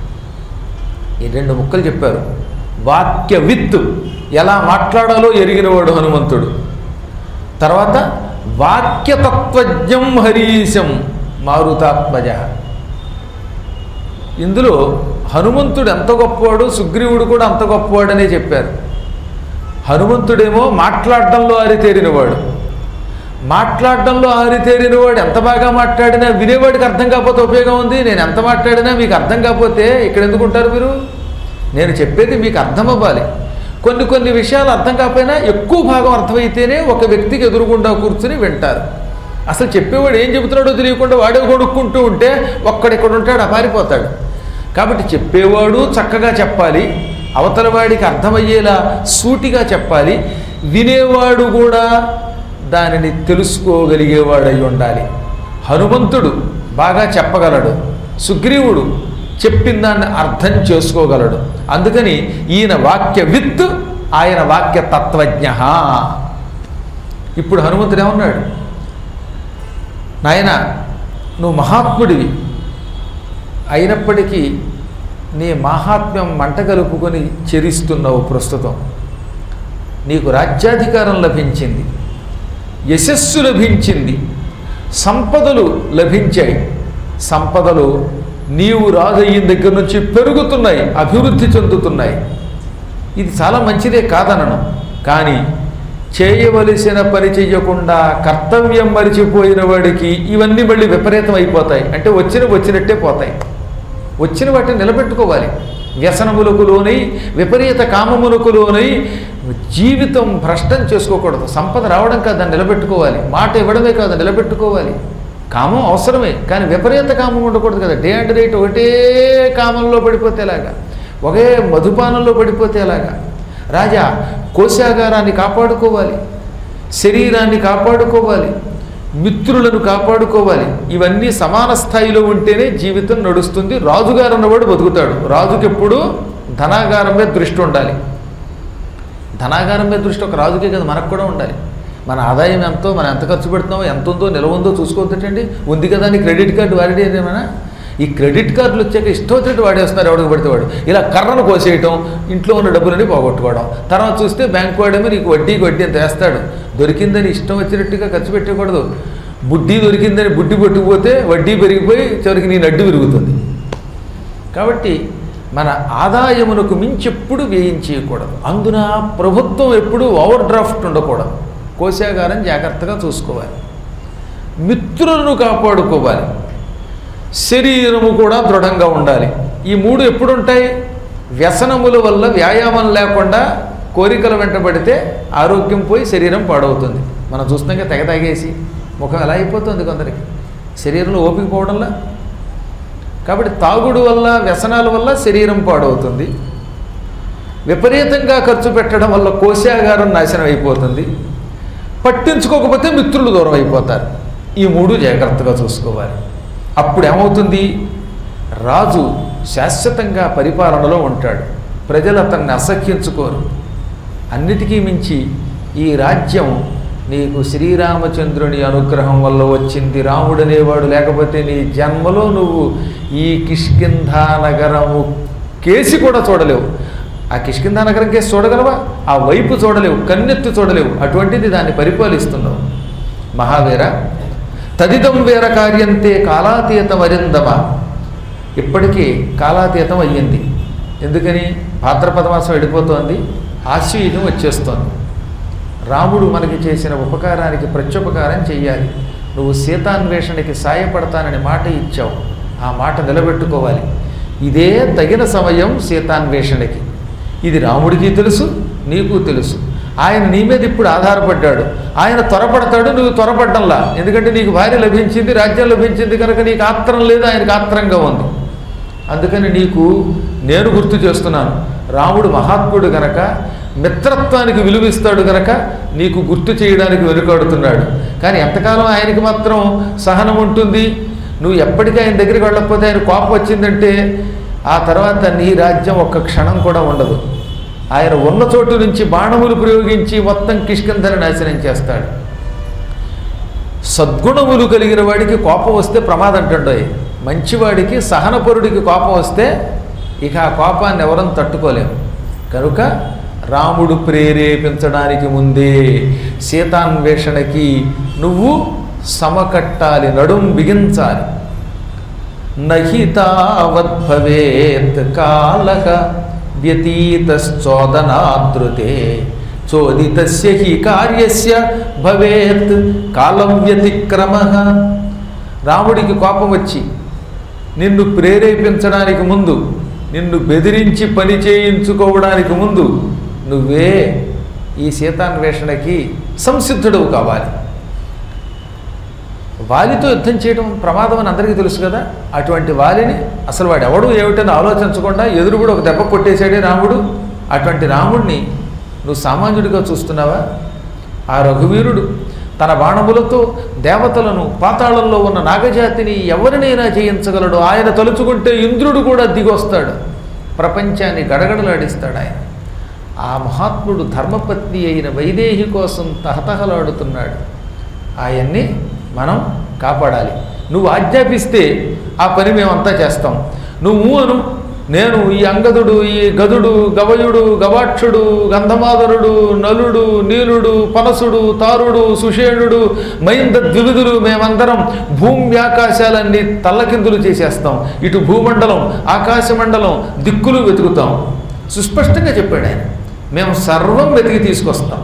ఈ రెండు ముక్కలు చెప్పారు వాక్యవిత్ ఎలా మాట్లాడాలో ఎరిగినవాడు హనుమంతుడు తర్వాత వాక్యతత్వజ్ఞం హరీశం మారుతాత్మజ ఇందులో హనుమంతుడు ఎంత గొప్పవాడు సుగ్రీవుడు కూడా అంత గొప్పవాడనే చెప్పారు హనుమంతుడేమో మాట్లాడడంలో ఆరితేరినవాడు మాట్లాడడంలో ఆరితేరినవాడు ఎంత బాగా మాట్లాడినా వినేవాడికి అర్థం కాకపోతే ఉపయోగం ఉంది నేను ఎంత మాట్లాడినా మీకు అర్థం కాకపోతే ఇక్కడ ఎందుకుంటారు మీరు నేను చెప్పేది మీకు అర్థం అవ్వాలి కొన్ని కొన్ని విషయాలు అర్థం కాకపోయినా ఎక్కువ భాగం అర్థమైతేనే ఒక వ్యక్తికి ఎదురుగుండా కూర్చుని వింటారు అసలు చెప్పేవాడు ఏం చెబుతున్నాడో తెలియకుండా వాడే కొనుక్కుంటూ ఉంటే ఒక్కడెక్కడ ఉంటాడు అపారిపోతాడు కాబట్టి చెప్పేవాడు చక్కగా చెప్పాలి అవతల వాడికి అర్థమయ్యేలా సూటిగా చెప్పాలి వినేవాడు కూడా దానిని తెలుసుకోగలిగేవాడై ఉండాలి హనుమంతుడు బాగా చెప్పగలడు సుగ్రీవుడు చెప్పిన దాన్ని అర్థం చేసుకోగలడు అందుకని ఈయన వాక్య విత్ ఆయన వాక్య తత్వజ్ఞ ఇప్పుడు హనుమంతుడు ఏమన్నాడు నాయన నువ్వు మహాత్ముడివి అయినప్పటికీ నీ మహాత్మ్యం మంట కలుపుకొని చెరిస్తున్నావు ప్రస్తుతం నీకు రాజ్యాధికారం లభించింది యశస్సు లభించింది సంపదలు లభించాయి సంపదలు నీవు రాజయ్యిన దగ్గర నుంచి పెరుగుతున్నాయి అభివృద్ధి చెందుతున్నాయి ఇది చాలా మంచిదే కాదనను కానీ చేయవలసిన పని చెయ్యకుండా కర్తవ్యం మరిచిపోయిన వాడికి ఇవన్నీ మళ్ళీ విపరీతం అయిపోతాయి అంటే వచ్చిన వచ్చినట్టే పోతాయి వచ్చిన వాటిని నిలబెట్టుకోవాలి వ్యసనములకు లోనై విపరీత కామములకు లోనై జీవితం భ్రష్టం చేసుకోకూడదు సంపద రావడం కాదు దాన్ని నిలబెట్టుకోవాలి మాట ఇవ్వడమే కాదు నిలబెట్టుకోవాలి కామం అవసరమే కానీ విపరీత కామం ఉండకూడదు కదా డే అండ్ నైట్ ఒకటే కామంలో పడిపోతే ఎలాగా ఒకే మధుపానంలో పడిపోతే ఎలాగా రాజా కోశాగారాన్ని కాపాడుకోవాలి శరీరాన్ని కాపాడుకోవాలి మిత్రులను కాపాడుకోవాలి ఇవన్నీ సమాన స్థాయిలో ఉంటేనే జీవితం నడుస్తుంది రాజుగారు అన్నవాడు బతుకుతాడు రాజుకి ఎప్పుడు ధనాగారం మీద దృష్టి ఉండాలి ధనాగారం మీద దృష్టి ఒక రాజుకే కదా మనకు కూడా ఉండాలి మన ఆదాయం ఎంతో మనం ఎంత ఖర్చు పెడుతున్నామో ఎంత ఉందో నిలవ ఉందో చూసుకోవద్దటండి ఉంది కదా అని క్రెడిట్ కార్డు వాడితే ఏమైనా ఈ క్రెడిట్ కార్డులు వచ్చాక ఇష్టం వచ్చినట్టు వాడేస్తున్నారు ఎవడికి పడితే వాడు ఇలా కర్రను కోసేయటం ఇంట్లో ఉన్న డబ్బులని పోగొట్టుకోవడం తర్వాత చూస్తే బ్యాంక్ వాడేమో నీకు వడ్డీకి వడ్డీ అంత వేస్తాడు దొరికిందని ఇష్టం వచ్చినట్టుగా ఖర్చు పెట్టకూడదు బుడ్డీ దొరికిందని బుడ్డి పట్టుకుపోతే వడ్డీ పెరిగిపోయి చివరికి నీ నడ్డు విరుగుతుంది కాబట్టి మన ఆదాయమునకు మించి ఎప్పుడు వేయించేయకూడదు అందున ప్రభుత్వం ఎప్పుడు ఓవర్ డ్రాఫ్ట్ ఉండకూడదు కోశాగారం జాగ్రత్తగా చూసుకోవాలి మిత్రులను కాపాడుకోవాలి శరీరము కూడా దృఢంగా ఉండాలి ఈ మూడు ఎప్పుడు ఉంటాయి వ్యసనముల వల్ల వ్యాయామం లేకుండా కోరికల వెంటబడితే ఆరోగ్యం పోయి శరీరం పాడవుతుంది మనం చూస్తున్నాక తెగ తాగేసి ముఖం ఎలా అయిపోతుంది కొందరికి శరీరంలో ఓపిక పోవడంలా కాబట్టి తాగుడు వల్ల వ్యసనాల వల్ల శరీరం పాడవుతుంది విపరీతంగా ఖర్చు పెట్టడం వల్ల కోశాగారం నాశనం అయిపోతుంది పట్టించుకోకపోతే మిత్రులు దూరం అయిపోతారు ఈ మూడు జాగ్రత్తగా చూసుకోవాలి అప్పుడు ఏమవుతుంది రాజు శాశ్వతంగా పరిపాలనలో ఉంటాడు ప్రజలు అతన్ని అసహ్యించుకోరు అన్నిటికీ మించి ఈ రాజ్యం నీకు శ్రీరామచంద్రుని అనుగ్రహం వల్ల వచ్చింది రాముడు అనేవాడు లేకపోతే నీ జన్మలో నువ్వు ఈ కిష్కింధా నగరము కేసి కూడా చూడలేవు ఆ కిష్కింధా నగరం కేసి చూడగలవా ఆ వైపు చూడలేవు కన్నెత్తి చూడలేవు అటువంటిది దాన్ని పరిపాలిస్తున్నావు మహావీర తదిదం వీర కార్యంతే కాలాతీత మరిందమ ఇప్పటికీ కాలాతీతం అయ్యింది ఎందుకని భాద్రపద మాసం వెళ్ళిపోతోంది ఆశ్వయుజం వచ్చేస్తోంది రాముడు మనకి చేసిన ఉపకారానికి ప్రత్యుపకారం చెయ్యాలి నువ్వు సీతాన్వేషణకి సాయపడతానని మాట ఇచ్చావు ఆ మాట నిలబెట్టుకోవాలి ఇదే తగిన సమయం సీతాన్వేషణకి ఇది రాముడికి తెలుసు నీకు తెలుసు ఆయన నీ మీద ఇప్పుడు ఆధారపడ్డాడు ఆయన త్వరపడతాడు నువ్వు త్వరపడ్డంలా ఎందుకంటే నీకు భార్య లభించింది రాజ్యం లభించింది కనుక నీకు ఆత్రం లేదు ఆయనకు ఆత్రంగా ఉంది అందుకని నీకు నేను గుర్తు చేస్తున్నాను రాముడు మహాత్ముడు గనక మిత్రత్వానికి విలువిస్తాడు గనక నీకు గుర్తు చేయడానికి వెనుకాడుతున్నాడు కానీ ఎంతకాలం ఆయనకి మాత్రం సహనం ఉంటుంది నువ్వు ఎప్పటికీ ఆయన దగ్గరికి వెళ్ళకపోతే ఆయన కోపం వచ్చిందంటే ఆ తర్వాత నీ రాజ్యం ఒక్క క్షణం కూడా ఉండదు ఆయన ఉన్న చోటు నుంచి బాణములు ప్రయోగించి మొత్తం కిష్కింధని నాశనం చేస్తాడు సద్గుణములు కలిగిన వాడికి కోపం వస్తే ప్రమాదం అంటుండయి మంచివాడికి సహనపరుడికి కోపం వస్తే ఇక ఆ కోపాన్ని ఎవరం తట్టుకోలేము కనుక రాముడు ప్రేరేపించడానికి ముందే సీతాన్వేషణకి నువ్వు సమకట్టాలి నడుం బిగించాలి నహితావద్భవేత్ కాలక వ్యతీతశ్చోదనాదృతే చోదితస్య హి కార్యస్య భవేత్ కాలం వ్యతిక్రమ రాముడికి కోపం వచ్చి నిన్ను ప్రేరేపించడానికి ముందు నిన్ను బెదిరించి పని చేయించుకోవడానికి ముందు నువ్వే ఈ సీతాన్వేషణకి సంసిద్ధుడవు కావాలి వాలితో యుద్ధం చేయడం ప్రమాదం అని అందరికీ తెలుసు కదా అటువంటి వాలిని అసలు వాడు ఎవడు ఏమిటని ఆలోచించకుండా ఎదురు కూడా ఒక దెబ్బ కొట్టేశాడే రాముడు అటువంటి రాముడిని నువ్వు సామాన్యుడిగా చూస్తున్నావా ఆ రఘువీరుడు తన బాణములతో దేవతలను పాతాళంలో ఉన్న నాగజాతిని ఎవరినైనా జయించగలడు ఆయన తలుచుకుంటే ఇంద్రుడు కూడా దిగొస్తాడు ప్రపంచాన్ని గడగడలాడిస్తాడు ఆయన ఆ మహాత్ముడు ధర్మపత్ని అయిన వైదేహి కోసం తహతహలాడుతున్నాడు ఆయన్ని మనం కాపాడాలి నువ్వు ఆజ్ఞాపిస్తే ఆ పని మేమంతా చేస్తాం నువ్వు అను నేను ఈ అంగదుడు ఈ గదుడు గవయుడు గవాక్షుడు గంధమాదరుడు నలుడు నీలుడు పనసుడు తారుడు సుషేణుడు మైంద ద్వివిధులు మేమందరం భూమి ఆకాశాలన్నీ తల్లకిందులు చేసేస్తాం ఇటు భూమండలం ఆకాశమండలం దిక్కులు వెతుకుతాం సుస్పష్టంగా చెప్పాడు ఆయన మేము సర్వం వెతికి తీసుకొస్తాం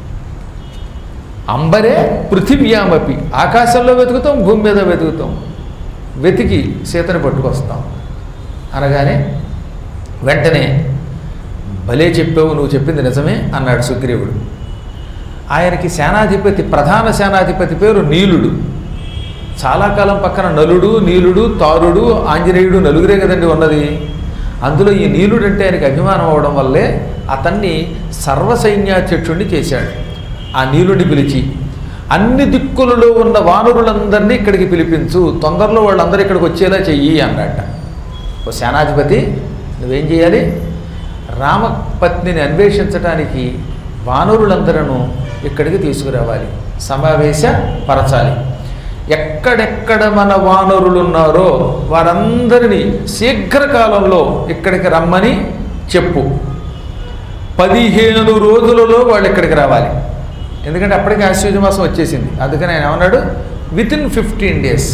అంబరే పృథివ్యామపి ఆకాశంలో వెతుకుతాం భూమి మీద వెతుకుతాం వెతికి సీతని పట్టుకొస్తాం అనగానే వెంటనే భలే చెప్పావు నువ్వు చెప్పింది నిజమే అన్నాడు సుగ్రీవుడు ఆయనకి సేనాధిపతి ప్రధాన సేనాధిపతి పేరు నీలుడు చాలా కాలం పక్కన నలుడు నీలుడు తారుడు ఆంజనేయుడు నలుగురే కదండి ఉన్నది అందులో ఈ నీలుడు అంటే ఆయనకి అభిమానం అవడం వల్లే అతన్ని సర్వసైన్యాధ్యక్షుడిని చేశాడు ఆ నీలుడిని పిలిచి అన్ని దిక్కులలో ఉన్న వానరులందరినీ ఇక్కడికి పిలిపించు తొందరలో వాళ్ళందరూ ఇక్కడికి వచ్చేలా చెయ్యి అన్నట్ట ఓ సేనాధిపతి నువ్వేం చేయాలి రామపత్నిని అన్వేషించడానికి వానరులందరూ ఇక్కడికి తీసుకురావాలి సమావేశ పరచాలి ఎక్కడెక్కడ మన వానరులు ఉన్నారో వారందరినీ శీఘ్రకాలంలో ఇక్కడికి రమ్మని చెప్పు పదిహేను రోజులలో వాళ్ళు ఇక్కడికి రావాలి ఎందుకంటే అప్పటికి ఆశ్వజ మాసం వచ్చేసింది అందుకని ఆయన ఏమన్నాడు విత్ ఇన్ ఫిఫ్టీన్ డేస్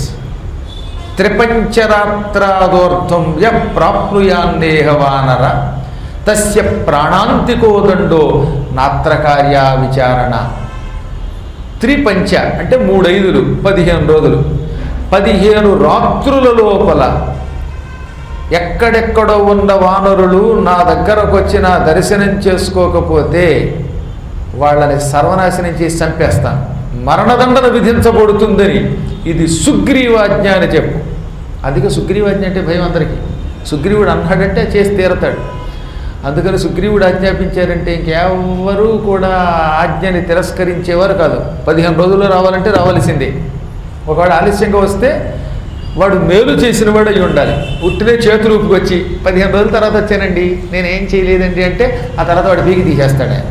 త్రిపంచరాత్రాదోర్థం య ప్రాప్నుయాన్నేహ వానర తస్య ప్రాణాంతికోదండో నాత్రకార్య విచారణ త్రిపంచ అంటే మూడైదులు పదిహేను రోజులు పదిహేను రాత్రుల లోపల ఎక్కడెక్కడో ఉన్న వానరులు నా దగ్గరకు వచ్చిన దర్శనం చేసుకోకపోతే వాళ్ళని సర్వనాశనం చేసి చంపేస్తాను మరణదండన విధించబడుతుందని ఇది సుగ్రీవాజ్ఞ అని చెప్పు అందుకే సుగ్రీవాజ్ఞ అంటే భయం అందరికీ సుగ్రీవుడు అన్నాడంటే చేసి తీరతాడు అందుకని సుగ్రీవుడు ఆజ్ఞాపించారంటే ఇంకెవ్వరూ కూడా ఆజ్ఞని తిరస్కరించేవారు కాదు పదిహేను రోజుల్లో రావాలంటే రావాల్సిందే ఒకవేళ ఆలస్యంగా వస్తే వాడు మేలు చేసిన వాడు అయి ఉండాలి ఉట్టినే చేతులు ఊపుకొచ్చి పదిహేను రోజుల తర్వాత వచ్చానండి నేనేం చేయలేదండి అంటే ఆ తర్వాత వాడు బీగి తీసేస్తాడు ఆయన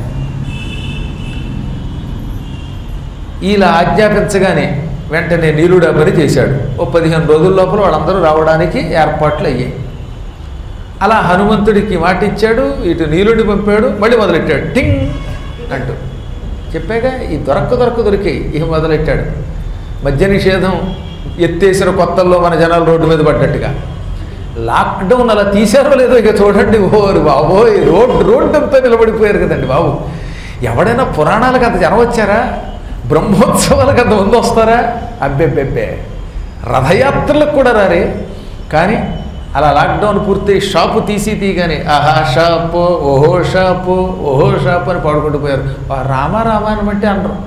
ఇలా ఆజ్ఞాపించగానే వెంటనే నీలుడు ఆ పని చేశాడు ఓ పదిహేను రోజుల లోపల వాళ్ళందరూ రావడానికి ఏర్పాట్లు అయ్యాయి అలా హనుమంతుడికి మాట ఇచ్చాడు ఇటు నీలుడిని పంపాడు మళ్ళీ మొదలెట్టాడు టింగ్ అంటూ చెప్పాక ఈ దొరక్క దొరక్క దొరికాయి ఇక మొదలెట్టాడు మద్య నిషేధం ఎత్తేసిన కొత్తల్లో మన జనాలు రోడ్డు మీద పడ్డట్టుగా లాక్డౌన్ అలా తీశారో లేదో ఇక చూడండి ఓరు బాబోయ్ రోడ్డు రోడ్డు అంతా నిలబడిపోయారు కదండి బాబు ఎవడైనా పురాణాలకు అంత జనం వచ్చారా బ్రహ్మోత్సవాలకు అంత ముందు వస్తారా అబ్బెబ్బెబ్బే రథయాత్రలకు కూడా రారే కానీ అలా లాక్డౌన్ పూర్తయి షాపు తీసి తీయగానే ఆహా షాపు ఓహో షాపు ఓహో షాపు అని పాడుకుంటూ పోయారు ఆ రామ రామాయణం అంటే అనరు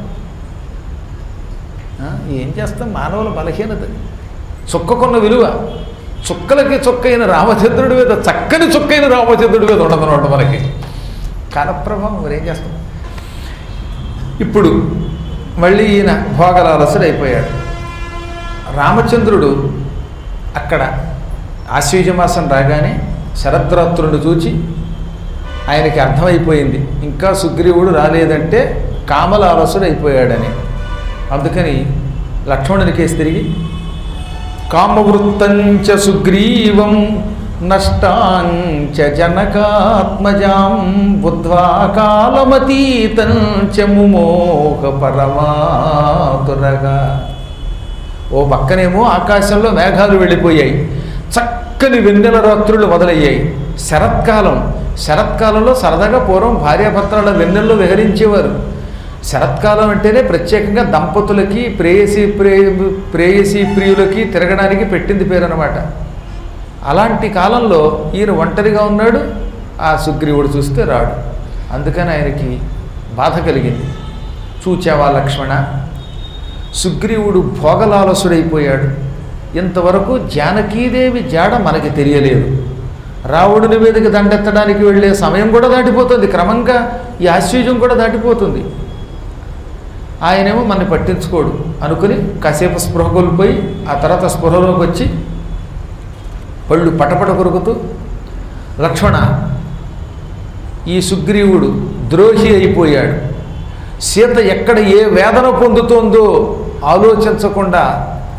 ఆ, ఏం చేస్తాం మానవుల బలహీనత చుక్కకున్న విలువ చుక్కలకి చుక్కైన రామచంద్రుడి మీద చక్కని చుక్కైన రామచంద్రుడి మీద ఉండదన్నమాట మనకి కాలప్రభావం మరి ఏం చేస్తాం ఇప్పుడు మళ్ళీ ఈయన భోగలాలసుడు అయిపోయాడు రామచంద్రుడు అక్కడ ఆశ్వీజమాసం రాగానే శరద్రాత్రుడు చూచి ఆయనకి అర్థమైపోయింది ఇంకా సుగ్రీవుడు రాలేదంటే కామలాలసుడు అయిపోయాడని అందుకని లక్ష్మణునికేసి తిరిగి కామవృత్తంచ సుగ్రీవం నష్టాంచ జనకాత్మజాం బుద్ధ్వా కాలమతీతం చ ముమోహ పరమాతురగా ఓ పక్కనేమో ఆకాశంలో మేఘాలు వెళ్ళిపోయాయి చక్కని వెన్నెల రాత్రులు మొదలయ్యాయి శరత్కాలం శరత్కాలంలో సరదాగా పూర్వం భార్యాభర్తల వెన్నెల్లో విహరించేవారు శరత్కాలం అంటేనే ప్రత్యేకంగా దంపతులకి ప్రేయసి ప్రేయ ప్రేయసి ప్రియులకి తిరగడానికి పెట్టింది పేరు అనమాట అలాంటి కాలంలో ఈయన ఒంటరిగా ఉన్నాడు ఆ సుగ్రీవుడు చూస్తే రాడు అందుకని ఆయనకి బాధ కలిగింది చూచావా లక్ష్మణ సుగ్రీవుడు భోగలాలసుడైపోయాడు ఇంతవరకు జానకీదేవి జాడ మనకి తెలియలేదు రావణుని మీదకి దండెత్తడానికి వెళ్ళే సమయం కూడా దాటిపోతుంది క్రమంగా ఈ ఆశ్చర్యం కూడా దాటిపోతుంది ఆయనేమో మనని పట్టించుకోడు అనుకుని కాసేపు స్పృహ కోల్పోయి ఆ తర్వాత స్పృహలోకి వచ్చి పళ్ళు పటపట కొరుకుతూ లక్ష్మణ ఈ సుగ్రీవుడు ద్రోహి అయిపోయాడు సీత ఎక్కడ ఏ వేదన పొందుతోందో ఆలోచించకుండా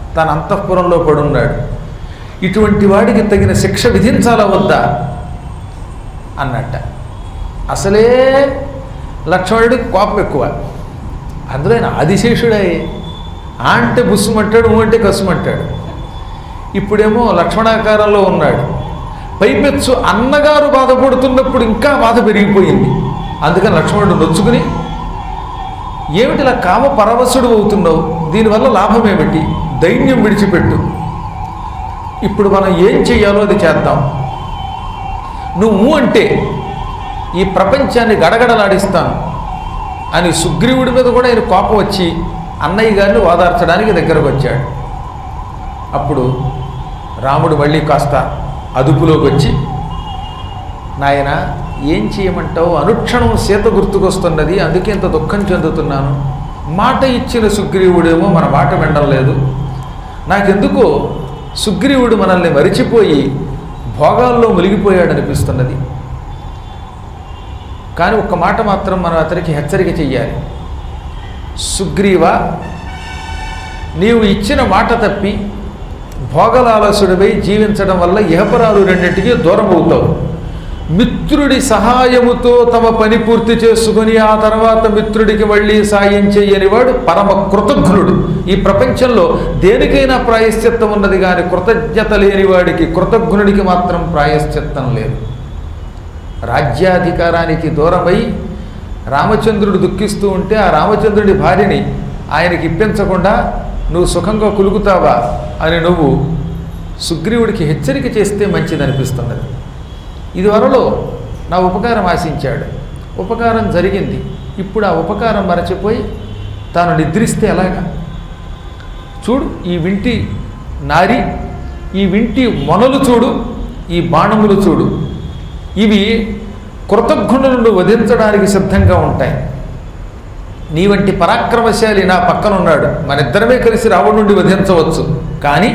తన అంతఃపురంలో పడున్నాడు ఇటువంటి వాడికి తగిన శిక్ష విధించాలా వద్దా అన్నట్ట అసలే లక్ష్మణుడికి కోపం ఎక్కువ అందులో ఆయన ఆదిశేషుడే ఆ అంటే బుస్సుమంటాడు ఊ అంటే కసుమంటాడు ఇప్పుడేమో లక్ష్మణాకారంలో ఉన్నాడు పైపెచ్చు అన్నగారు బాధపడుతున్నప్పుడు ఇంకా బాధ పెరిగిపోయింది అందుకని లక్ష్మణుడు నొచ్చుకుని ఏమిటి ఇలా కామ పరవశుడు అవుతున్నావు దీనివల్ల లాభం ఏమిటి దైన్యం విడిచిపెట్టు ఇప్పుడు మనం ఏం చెయ్యాలో అది చేద్దాం నువ్వు అంటే ఈ ప్రపంచాన్ని గడగడలాడిస్తాను అని సుగ్రీవుడి మీద కూడా ఆయన కోపం వచ్చి అన్నయ్య గారిని ఓదార్చడానికి దగ్గరకు వచ్చాడు అప్పుడు రాముడు మళ్ళీ కాస్త అదుపులోకి వచ్చి నాయన ఏం చేయమంటావు అనుక్షణం సీత గుర్తుకొస్తున్నది అందుకే ఇంత దుఃఖం చెందుతున్నాను మాట ఇచ్చిన సుగ్రీవుడేమో మన మాట వినలేదు నాకెందుకో సుగ్రీవుడు మనల్ని మరిచిపోయి భోగాల్లో మునిగిపోయాడనిపిస్తున్నది కానీ ఒక్క మాట మాత్రం మనం అతనికి హెచ్చరిక చెయ్యాలి సుగ్రీవ నీవు ఇచ్చిన మాట తప్పి భోగలాలసుడిపై జీవించడం వల్ల ఇహపరాలు రెండింటికి దూరం అవుతావు మిత్రుడి సహాయముతో తమ పని పూర్తి చేసుకుని ఆ తర్వాత మిత్రుడికి మళ్ళీ సాయం చేయని వాడు పరమ కృతజ్ఞుడు ఈ ప్రపంచంలో దేనికైనా ప్రాయశ్చిత్తం ఉన్నది కానీ కృతజ్ఞత లేని వాడికి కృతజ్ఞుడికి మాత్రం ప్రాయశ్చిత్తం లేదు రాజ్యాధికారానికి దూరమై రామచంద్రుడు దుఃఖిస్తూ ఉంటే ఆ రామచంద్రుడి భార్యని ఆయనకి ఇప్పించకుండా నువ్వు సుఖంగా కులుకుతావా అని నువ్వు సుగ్రీవుడికి హెచ్చరిక చేస్తే మంచిదనిపిస్తున్నది ఇదివరలో నా ఉపకారం ఆశించాడు ఉపకారం జరిగింది ఇప్పుడు ఆ ఉపకారం మరచిపోయి తాను నిద్రిస్తే ఎలాగా చూడు ఈ వింటి నారి ఈ వింటి మొనలు చూడు ఈ బాణములు చూడు ఇవి కృతజ్ఞులను వధించడానికి సిద్ధంగా ఉంటాయి నీ వంటి పరాక్రమశాలి నా పక్కన ఉన్నాడు మనిద్దరమే కలిసి రావణుండి వధించవచ్చు కానీ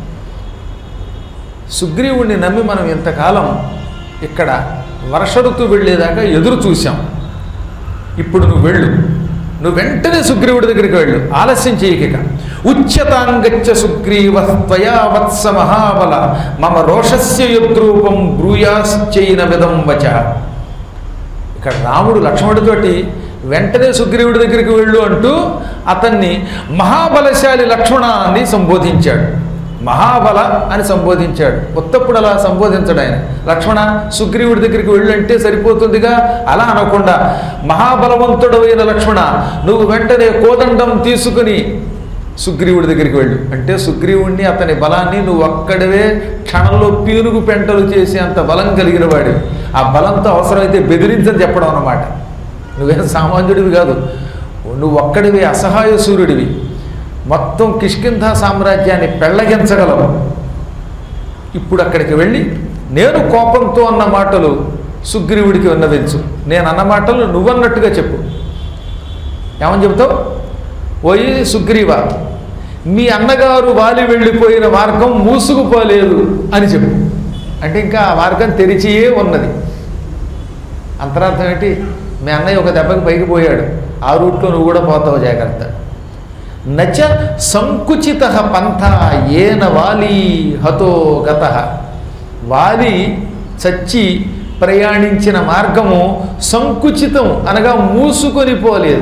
సుగ్రీవుణ్ణి నమ్మి మనం ఇంతకాలం ఇక్కడ వర్ష ఋతువు వెళ్ళేదాకా ఎదురు చూశాం ఇప్పుడు నువ్వు వెళ్ళు నువ్వు వెంటనే సుగ్రీవుడి దగ్గరికి వెళ్ళు ఆలస్యం చేయకిక ఉచ్యతాంగచ్చ సుగ్రీవ త్వయా వత్స మహాబల మమ రోషస్య యద్రూపం బ్రూయాశ్చైన విధం వచ ఇక్కడ రాముడు లక్ష్మణుడితోటి వెంటనే సుగ్రీవుడి దగ్గరికి వెళ్ళు అంటూ అతన్ని మహాబలశాలి లక్ష్మణాన్ని సంబోధించాడు మహాబల అని సంబోధించాడు ఉత్తప్పుడు అలా సంబోధించడు ఆయన లక్ష్మణ సుగ్రీవుడి దగ్గరికి వెళ్ళు అంటే సరిపోతుందిగా అలా అనకుండా మహాబలవంతుడైన లక్ష్మణ నువ్వు వెంటనే కోదండం తీసుకుని సుగ్రీవుడి దగ్గరికి వెళ్ళు అంటే సుగ్రీవుణ్ణి అతని బలాన్ని నువ్వు ఒక్కడవే క్షణంలో పీనుగు పెంటలు చేసే అంత బలం కలిగిన వాడు ఆ బలంతో అవసరమైతే బెదిరించని చెప్పడం అన్నమాట నువ్వేం సామాన్యుడివి కాదు నువ్వు ఒక్కడివి అసహాయ సూర్యుడివి మొత్తం కిష్కింధ సామ్రాజ్యాన్ని పెళ్ళగించగలవు ఇప్పుడు అక్కడికి వెళ్ళి నేను కోపంతో అన్న మాటలు సుగ్రీవుడికి విన్నవించు నేను అన్న మాటలు నువ్వన్నట్టుగా చెప్పు ఏమని చెబుతావు ఓయి సుగ్రీవ మీ అన్నగారు వాలి వెళ్ళిపోయిన మార్గం మూసుకుపోలేదు అని చెప్పు అంటే ఇంకా ఆ మార్గం తెరిచియే ఉన్నది అంతరార్థం ఏంటి మీ అన్నయ్య ఒక దెబ్బకి పైకి పోయాడు ఆ రూట్లో నువ్వు కూడా పోతావు జాగ్రత్త నచ సంకుచిత పంథ ఏన వాలి హతో గత వాలి చచ్చి ప్రయాణించిన మార్గము సంకుచితం అనగా మూసుకొని పోలేదు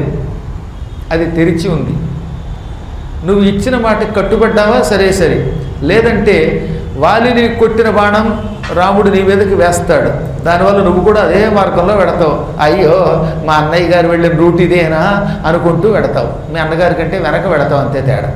అది తెరిచి ఉంది నువ్వు ఇచ్చిన మాటకి కట్టుబడ్డావా సరే సరే లేదంటే వాలిని కొట్టిన బాణం రాముడు నీ మీదకి వేస్తాడు దానివల్ల నువ్వు కూడా అదే మార్గంలో వెడతావు అయ్యో మా అన్నయ్య గారు వెళ్ళిన రూట్ ఇదేనా అనుకుంటూ వెడతావు మీ అన్నగారి కంటే వెనక వెడతావు అంతే తేడా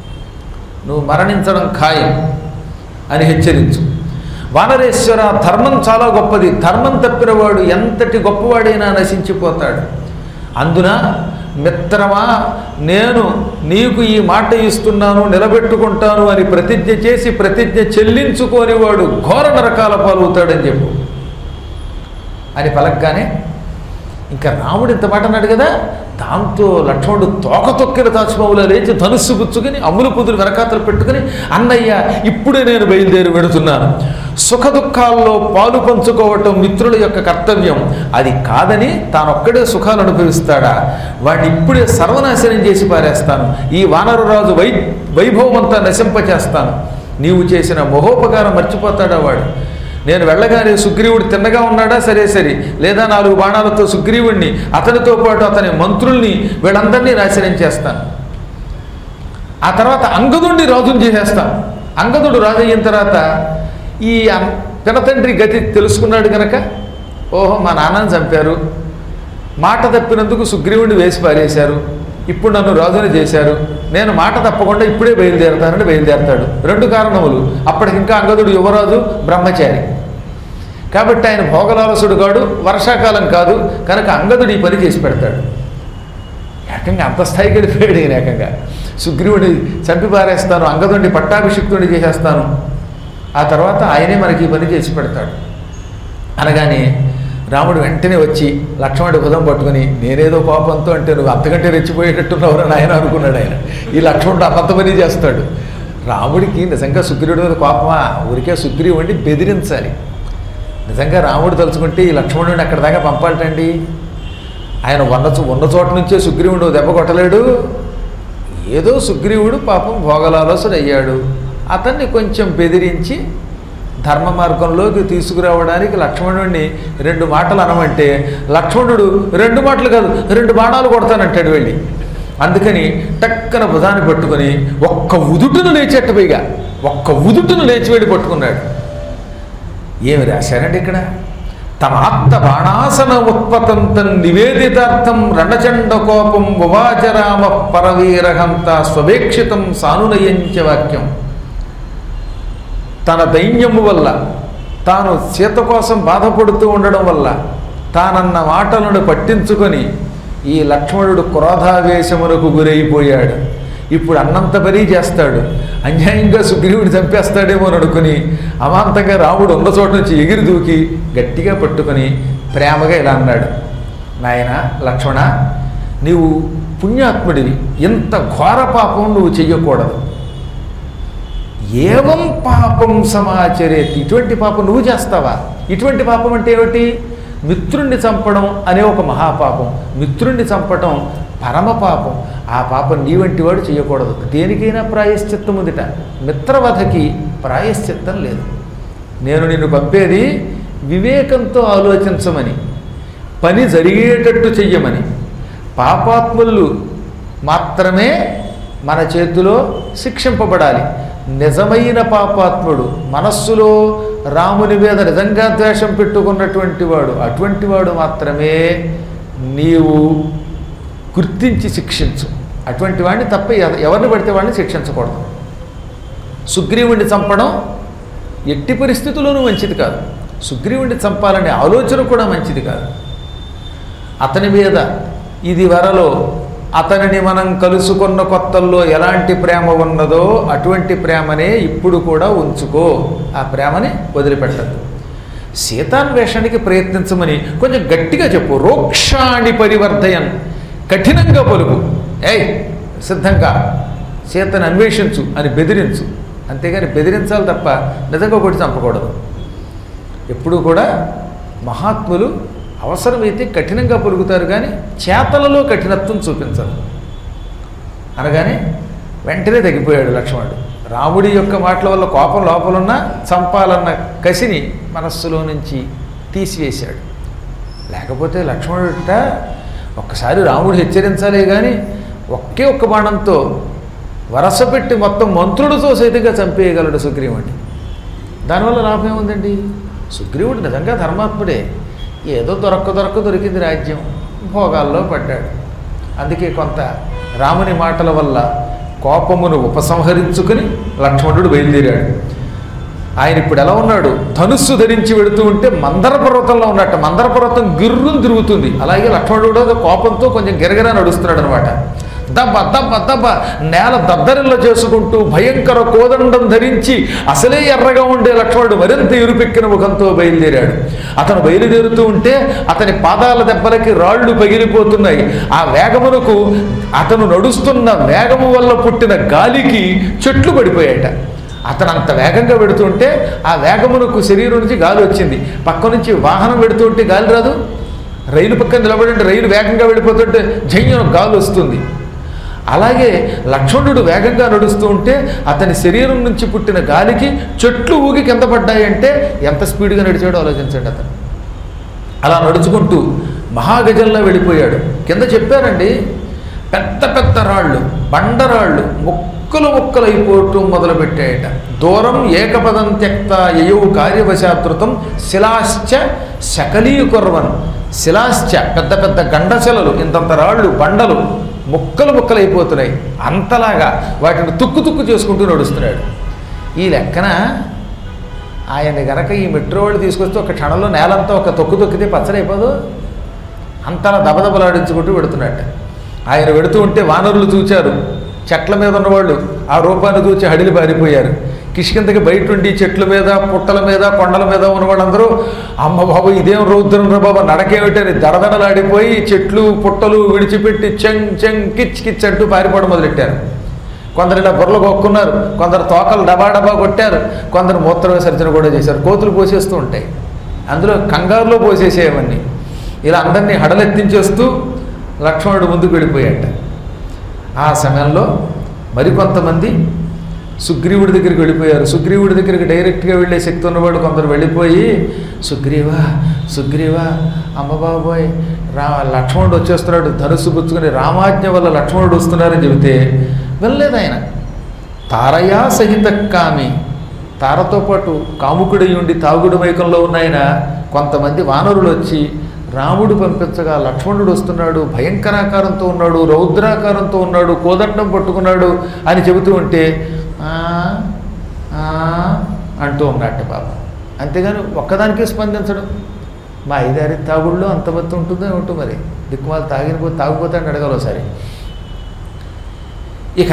నువ్వు మరణించడం ఖాయం అని హెచ్చరించు వానరేశ్వర ధర్మం చాలా గొప్పది ధర్మం తప్పినవాడు ఎంతటి గొప్పవాడైనా నశించిపోతాడు అందున మిత్రమా నేను నీకు ఈ మాట ఇస్తున్నాను నిలబెట్టుకుంటాను అని ప్రతిజ్ఞ చేసి ప్రతిజ్ఞ చెల్లించుకోని వాడు ఘోర నరకాల పాలవుతాడని చెప్పు అని పలకగానే ఇంకా రాముడు ఇంత మాట అన్నాడు కదా దాంతో లక్ష్మణుడు తోక తొక్కిన తాచుబాబులో లేచి ధనుస్సు పుచ్చుకుని అమ్ముల పుదులు వెనకాతలు పెట్టుకుని అన్నయ్య ఇప్పుడే నేను బయలుదేరి వెడుతున్నాను సుఖ దుఃఖాల్లో పాలు పంచుకోవటం మిత్రుల యొక్క కర్తవ్యం అది కాదని తానొక్కడే సుఖాలు అనుభవిస్తాడా వాడిని ఇప్పుడే సర్వనాశనం చేసి పారేస్తాను ఈ వానరరాజు వై వైభవం అంతా నశింపచేస్తాను నీవు చేసిన మహోపకారం మర్చిపోతాడా వాడు నేను వెళ్ళగానే సుగ్రీవుడు తిన్నగా ఉన్నాడా సరే సరే లేదా నాలుగు బాణాలతో సుగ్రీవుణ్ణి అతనితో పాటు అతని మంత్రుల్ని వీళ్ళందరినీ నాశనం చేస్తాను ఆ తర్వాత అంగదుడిని రాజుని చేసేస్తాను అంగదుడు రాజు అయిన తర్వాత ఈ అన్- పినతండ్రి గతి తెలుసుకున్నాడు కనుక ఓహో మా నాన్నని చంపారు మాట తప్పినందుకు సుగ్రీవుడిని వేసి పారేశారు ఇప్పుడు నన్ను రాజుని చేశారు నేను మాట తప్పకుండా ఇప్పుడే బయలుదేరతానని బయలుదేరతాడు రెండు కారణములు అప్పటికి ఇంకా అంగదుడు యువరాజు బ్రహ్మచారి కాబట్టి ఆయన భోగలాలసుడు కాడు వర్షాకాలం కాదు కనుక అంగదుడు ఈ పని చేసి పెడతాడు ఏకంగా అంత స్థాయికి వెళ్ళిపోయాడు ఈయన ఏకంగా సుగ్రీవుడిని చంపి పారేస్తాను అంగదుడిని పట్టాభిషిక్తుడిని చేసేస్తాను ఆ తర్వాత ఆయనే మనకి ఈ పని చేసి పెడతాడు అనగానే రాముడు వెంటనే వచ్చి లక్ష్మణుడి భుజం పట్టుకుని నేనేదో కోపంతో అంటే నువ్వు అంతకంటే రెచ్చిపోయేటట్టున్నావు ఆయన అనుకున్నాడు ఆయన ఈ లక్ష్మణుడు అంత పని చేస్తాడు రాముడికి నిజంగా సుగ్రీవుడి మీద కోపమా ఊరికే సుగ్రీవుడిని బెదిరించాలి నిజంగా రాముడు తలుచుకుంటే ఈ లక్ష్మణుడిని అక్కడ దాకా పంపాలటండి ఆయన ఉన్న చో- ఉన్న చోట నుంచే సుగ్రీవుడు దెబ్బ కొట్టలేడు ఏదో సుగ్రీవుడు పాపం భోగలాలోసన అయ్యాడు అతన్ని కొంచెం బెదిరించి ధర్మ మార్గంలోకి తీసుకురావడానికి లక్ష్మణుడిని రెండు మాటలు అనమంటే లక్ష్మణుడు రెండు మాటలు కాదు రెండు బాణాలు కొడతానంటాడు వెళ్ళి అందుకని టక్కన భుజాన్ని పట్టుకొని ఒక్క ఉదుటును లేచేట్టు పైగా ఒక్క ఉదుటును లేచి వెళ్ళి పట్టుకున్నాడు ఏమి రాశారండి ఇక్కడ తమ ఆత్మ బాణాసన ఉత్పతంతం నివేదితార్థం రణచండ కోపం ఉవాచరామ పరవీరహంత స్వభేక్షితం సానునయంచ వాక్యం తన దైన్యము వల్ల తాను సీత కోసం బాధపడుతూ ఉండడం వల్ల తానన్న మాటలను పట్టించుకొని ఈ లక్ష్మణుడు క్రోధావేశమునకు గురైపోయాడు ఇప్పుడు అన్నంత పని చేస్తాడు అన్యాయంగా సుగ్రీవుడు చంపేస్తాడేమో అని అనుకుని అమాంతంగా రాముడు ఉన్న చోట నుంచి ఎగిరి దూకి గట్టిగా పట్టుకొని ప్రేమగా ఇలా అన్నాడు నాయన లక్ష్మణ నీవు పుణ్యాత్ముడివి ఇంత ఘోర పాపం నువ్వు చెయ్యకూడదు ఏవం పాపం సమాచరేతి ఇటువంటి పాపం నువ్వు చేస్తావా ఇటువంటి పాపం అంటే ఏమిటి మిత్రుణ్ణి చంపడం అనే ఒక మహాపాపం మిత్రుణ్ణి చంపటం పరమ పాపం ఆ పాపం నీ వంటి వాడు చేయకూడదు దేనికైనా ప్రాయశ్చిత్తం ఉందిట మిత్రవధకి ప్రాయశ్చిత్తం లేదు నేను నిన్ను పంపేది వివేకంతో ఆలోచించమని పని జరిగేటట్టు చెయ్యమని పాపాత్ములు మాత్రమే మన చేతిలో శిక్షింపబడాలి నిజమైన పాపాత్ముడు మనస్సులో రాముని మీద నిజంగా ద్వేషం పెట్టుకున్నటువంటి వాడు అటువంటి వాడు మాత్రమే నీవు గుర్తించి శిక్షించు అటువంటి వాడిని తప్ప ఎవ- ఎవరిని పడితే వాడిని శిక్షించకూడదు సుగ్రీవుణ్ణి చంపడం ఎట్టి పరిస్థితుల్లోనూ మంచిది కాదు సుగ్రీవుణ్ణి చంపాలనే ఆలోచన కూడా మంచిది కాదు అతని మీద ఇది వరలో అతనిని మనం కలుసుకున్న కొత్తల్లో ఎలాంటి ప్రేమ ఉన్నదో అటువంటి ప్రేమనే ఇప్పుడు కూడా ఉంచుకో ఆ ప్రేమని వదిలిపెట్టద్దు సీతాన్వేషణకి ప్రయత్నించమని కొంచెం గట్టిగా చెప్పు రోక్షాణి పరివర్ధయన్ కఠినంగా పలుకు ఏయ్ సిద్ధంగా సీతను అన్వేషించు అని బెదిరించు అంతేగాని బెదిరించాలి తప్ప నిజంగా ఒకటి చంపకూడదు ఎప్పుడూ కూడా మహాత్ములు అవసరమైతే కఠినంగా పలుకుతారు కానీ చేతలలో కఠినత్వం చూపించరు అనగానే వెంటనే తగ్గిపోయాడు లక్ష్మణుడు రాముడి యొక్క మాటల వల్ల కోపం లోపలున్న చంపాలన్న కసిని మనస్సులో నుంచి తీసివేశాడు లేకపోతే లక్ష్మణుడిట ఒక్కసారి రాముడు హెచ్చరించాలే కానీ ఒకే ఒక్క బాణంతో వరస పెట్టి మొత్తం మంత్రుడితో సైతంగా చంపేయగలడు సుగ్రీవుడిని దానివల్ల లాభం ఏముందండి సుగ్రీవుడు నిజంగా ధర్మాత్ముడే ఏదో దొరక్క దొరక్క దొరికింది రాజ్యం భోగాల్లో పడ్డాడు అందుకే కొంత రాముని మాటల వల్ల కోపమును ఉపసంహరించుకుని లక్ష్మణుడు బయలుదేరాడు ఆయన ఇప్పుడు ఎలా ఉన్నాడు ధనుస్సు ధరించి వెడుతూ ఉంటే మందర పర్వతంలో ఉన్నట్ట మందర పర్వతం గిర్రును తిరుగుతుంది అలాగే లక్ష్మణుడు కూడా కోపంతో కొంచెం గిరగిరా నడుస్తున్నాడు అనమాట దబ్బ దబ్బ దబ్బ నేల దద్దరిల్ల చేసుకుంటూ భయంకర కోదండం ధరించి అసలే ఎర్రగా ఉండే లక్ష్మణుడు మరింత ఇరుపెక్కిన ముఖంతో బయలుదేరాడు అతను బయలుదేరుతూ ఉంటే అతని పాదాల దెబ్బలకి రాళ్ళు పగిలిపోతున్నాయి ఆ వేగమునకు అతను నడుస్తున్న వేగము వల్ల పుట్టిన గాలికి చెట్లు పడిపోయాట అతను అంత వేగంగా పెడుతుంటే ఆ వేగమునకు శరీరం నుంచి గాలి వచ్చింది పక్క నుంచి వాహనం పెడుతుంటే గాలి రాదు రైలు పక్కన నిలబడి ఉంటే రైలు వేగంగా వెళ్ళిపోతుంటే జయ్యం గాలి వస్తుంది అలాగే లక్ష్మణుడు వేగంగా నడుస్తూ ఉంటే అతని శరీరం నుంచి పుట్టిన గాలికి చెట్లు ఊగి కింద పడ్డాయంటే ఎంత స్పీడ్గా నడిచాడో ఆలోచించండి అతను అలా నడుచుకుంటూ మహాగజంలో వెళ్ళిపోయాడు కింద చెప్పారండి పెద్ద పెద్ద రాళ్ళు బండరాళ్ళు ముక్కలు ముక్కలు అయిపోవటం మొదలుపెట్టాయట దూరం ఏకపదం త్యక్త యయౌ కార్యవశాతృతం శిలాశ్చ శకలీకుర్వన్ శిలాశ్చ పెద్ద పెద్ద గండశలలు ఇంతంత రాళ్ళు బండలు ముక్కలు ముక్కలు అయిపోతున్నాయి అంతలాగా వాటిని తుక్కు తుక్కు చేసుకుంటూ నడుస్తున్నాడు ఈ లెక్కన ఆయన గనక ఈ మెట్రో వాళ్ళు తీసుకొస్తే ఒక క్షణంలో నేలంతా ఒక తొక్కు తొక్కితే పచ్చడైపోదు అంతలా దబదబలాడించుకుంటూ పెడుతున్నట్ట ఆయన వెడుతూ ఉంటే వానరులు చూచారు చెట్ల మీద ఉన్నవాళ్ళు ఆ రూపాన్ని చూచి హడిలి పారిపోయారు కిష్కింతకి బయట ఉండి చెట్ల మీద పుట్టల మీద కొండల మీద ఉన్న వాళ్ళందరూ అమ్మ బాబు ఇదేం రౌద్రం రా బాబా నడకేమిటని దడదడలాడిపోయి చెట్లు పుట్టలు విడిచిపెట్టి చెంగ్ చెంగ్ కిచ్ కిచ్ అంటూ పారిపోవడం మొదలెట్టారు కొందరు ఇలా బుర్రలు కొక్కున్నారు కొందరు తోకలు డబా డబా కొట్టారు కొందరు మూత్ర విసర్జన కూడా చేశారు కోతులు పోసేస్తూ ఉంటాయి అందులో కంగారులో పోసేసేవన్నీ ఇలా అందరినీ హడలెత్తించేస్తూ లక్ష్మణుడు ముందుకు వెళ్ళిపోయాట ఆ సమయంలో మరికొంతమంది సుగ్రీవుడి దగ్గరికి వెళ్ళిపోయారు సుగ్రీవుడి దగ్గరికి డైరెక్ట్గా వెళ్ళే శక్తి ఉన్నవాడు కొందరు వెళ్ళిపోయి సుగ్రీవా సుగ్రీవా అమ్మబాబోయ్ రా లక్ష్మణుడు వచ్చేస్తున్నాడు ధనుస్సు పుచ్చుకొని రామాజ్ఞ వల్ల లక్ష్మణుడు వస్తున్నారని చెబితే వెళ్ళలేదు ఆయన తారయా సహిత కామి తారతో పాటు కాముకుడై ఉండి తాగుడు మైకంలో ఉన్న ఆయన కొంతమంది వానరులు వచ్చి రాముడు పంపించగా లక్ష్మణుడు వస్తున్నాడు భయంకరాకారంతో ఉన్నాడు రౌద్రాకారంతో ఉన్నాడు కోదండం పట్టుకున్నాడు అని చెబుతూ ఉంటే "ఆ, ఆ" అంటూ ఉన్నట్టు పాప అంతేగాని ఒక్కదానికే స్పందించడం మా ఐదారి తాగుడులో అంతమంది ఉంటుందో ఏమిటో మరి దిక్కుమాలు తాగిన పోతే తాగిపోతే అని అడగాలి ఒకసారి ఇక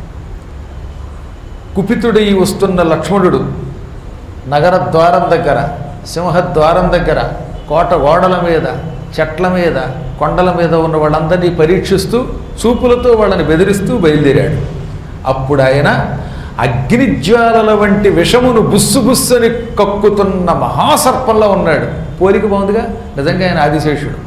కుపితుడై వస్తున్న లక్ష్మణుడు నగర ద్వారం దగ్గర సింహద్వారం దగ్గర కోట గోడల మీద చెట్ల మీద కొండల మీద ఉన్న వాళ్ళందరినీ పరీక్షిస్తూ చూపులతో వాళ్ళని బెదిరిస్తూ బయలుదేరాడు అప్పుడు ఆయన అగ్నిజ్వాలల వంటి విషమును బుస్సు బుస్సుని కక్కుతున్న మహాసర్పంలో ఉన్నాడు పోలిక బాగుందిగా నిజంగా ఆయన ఆదిశేషుడు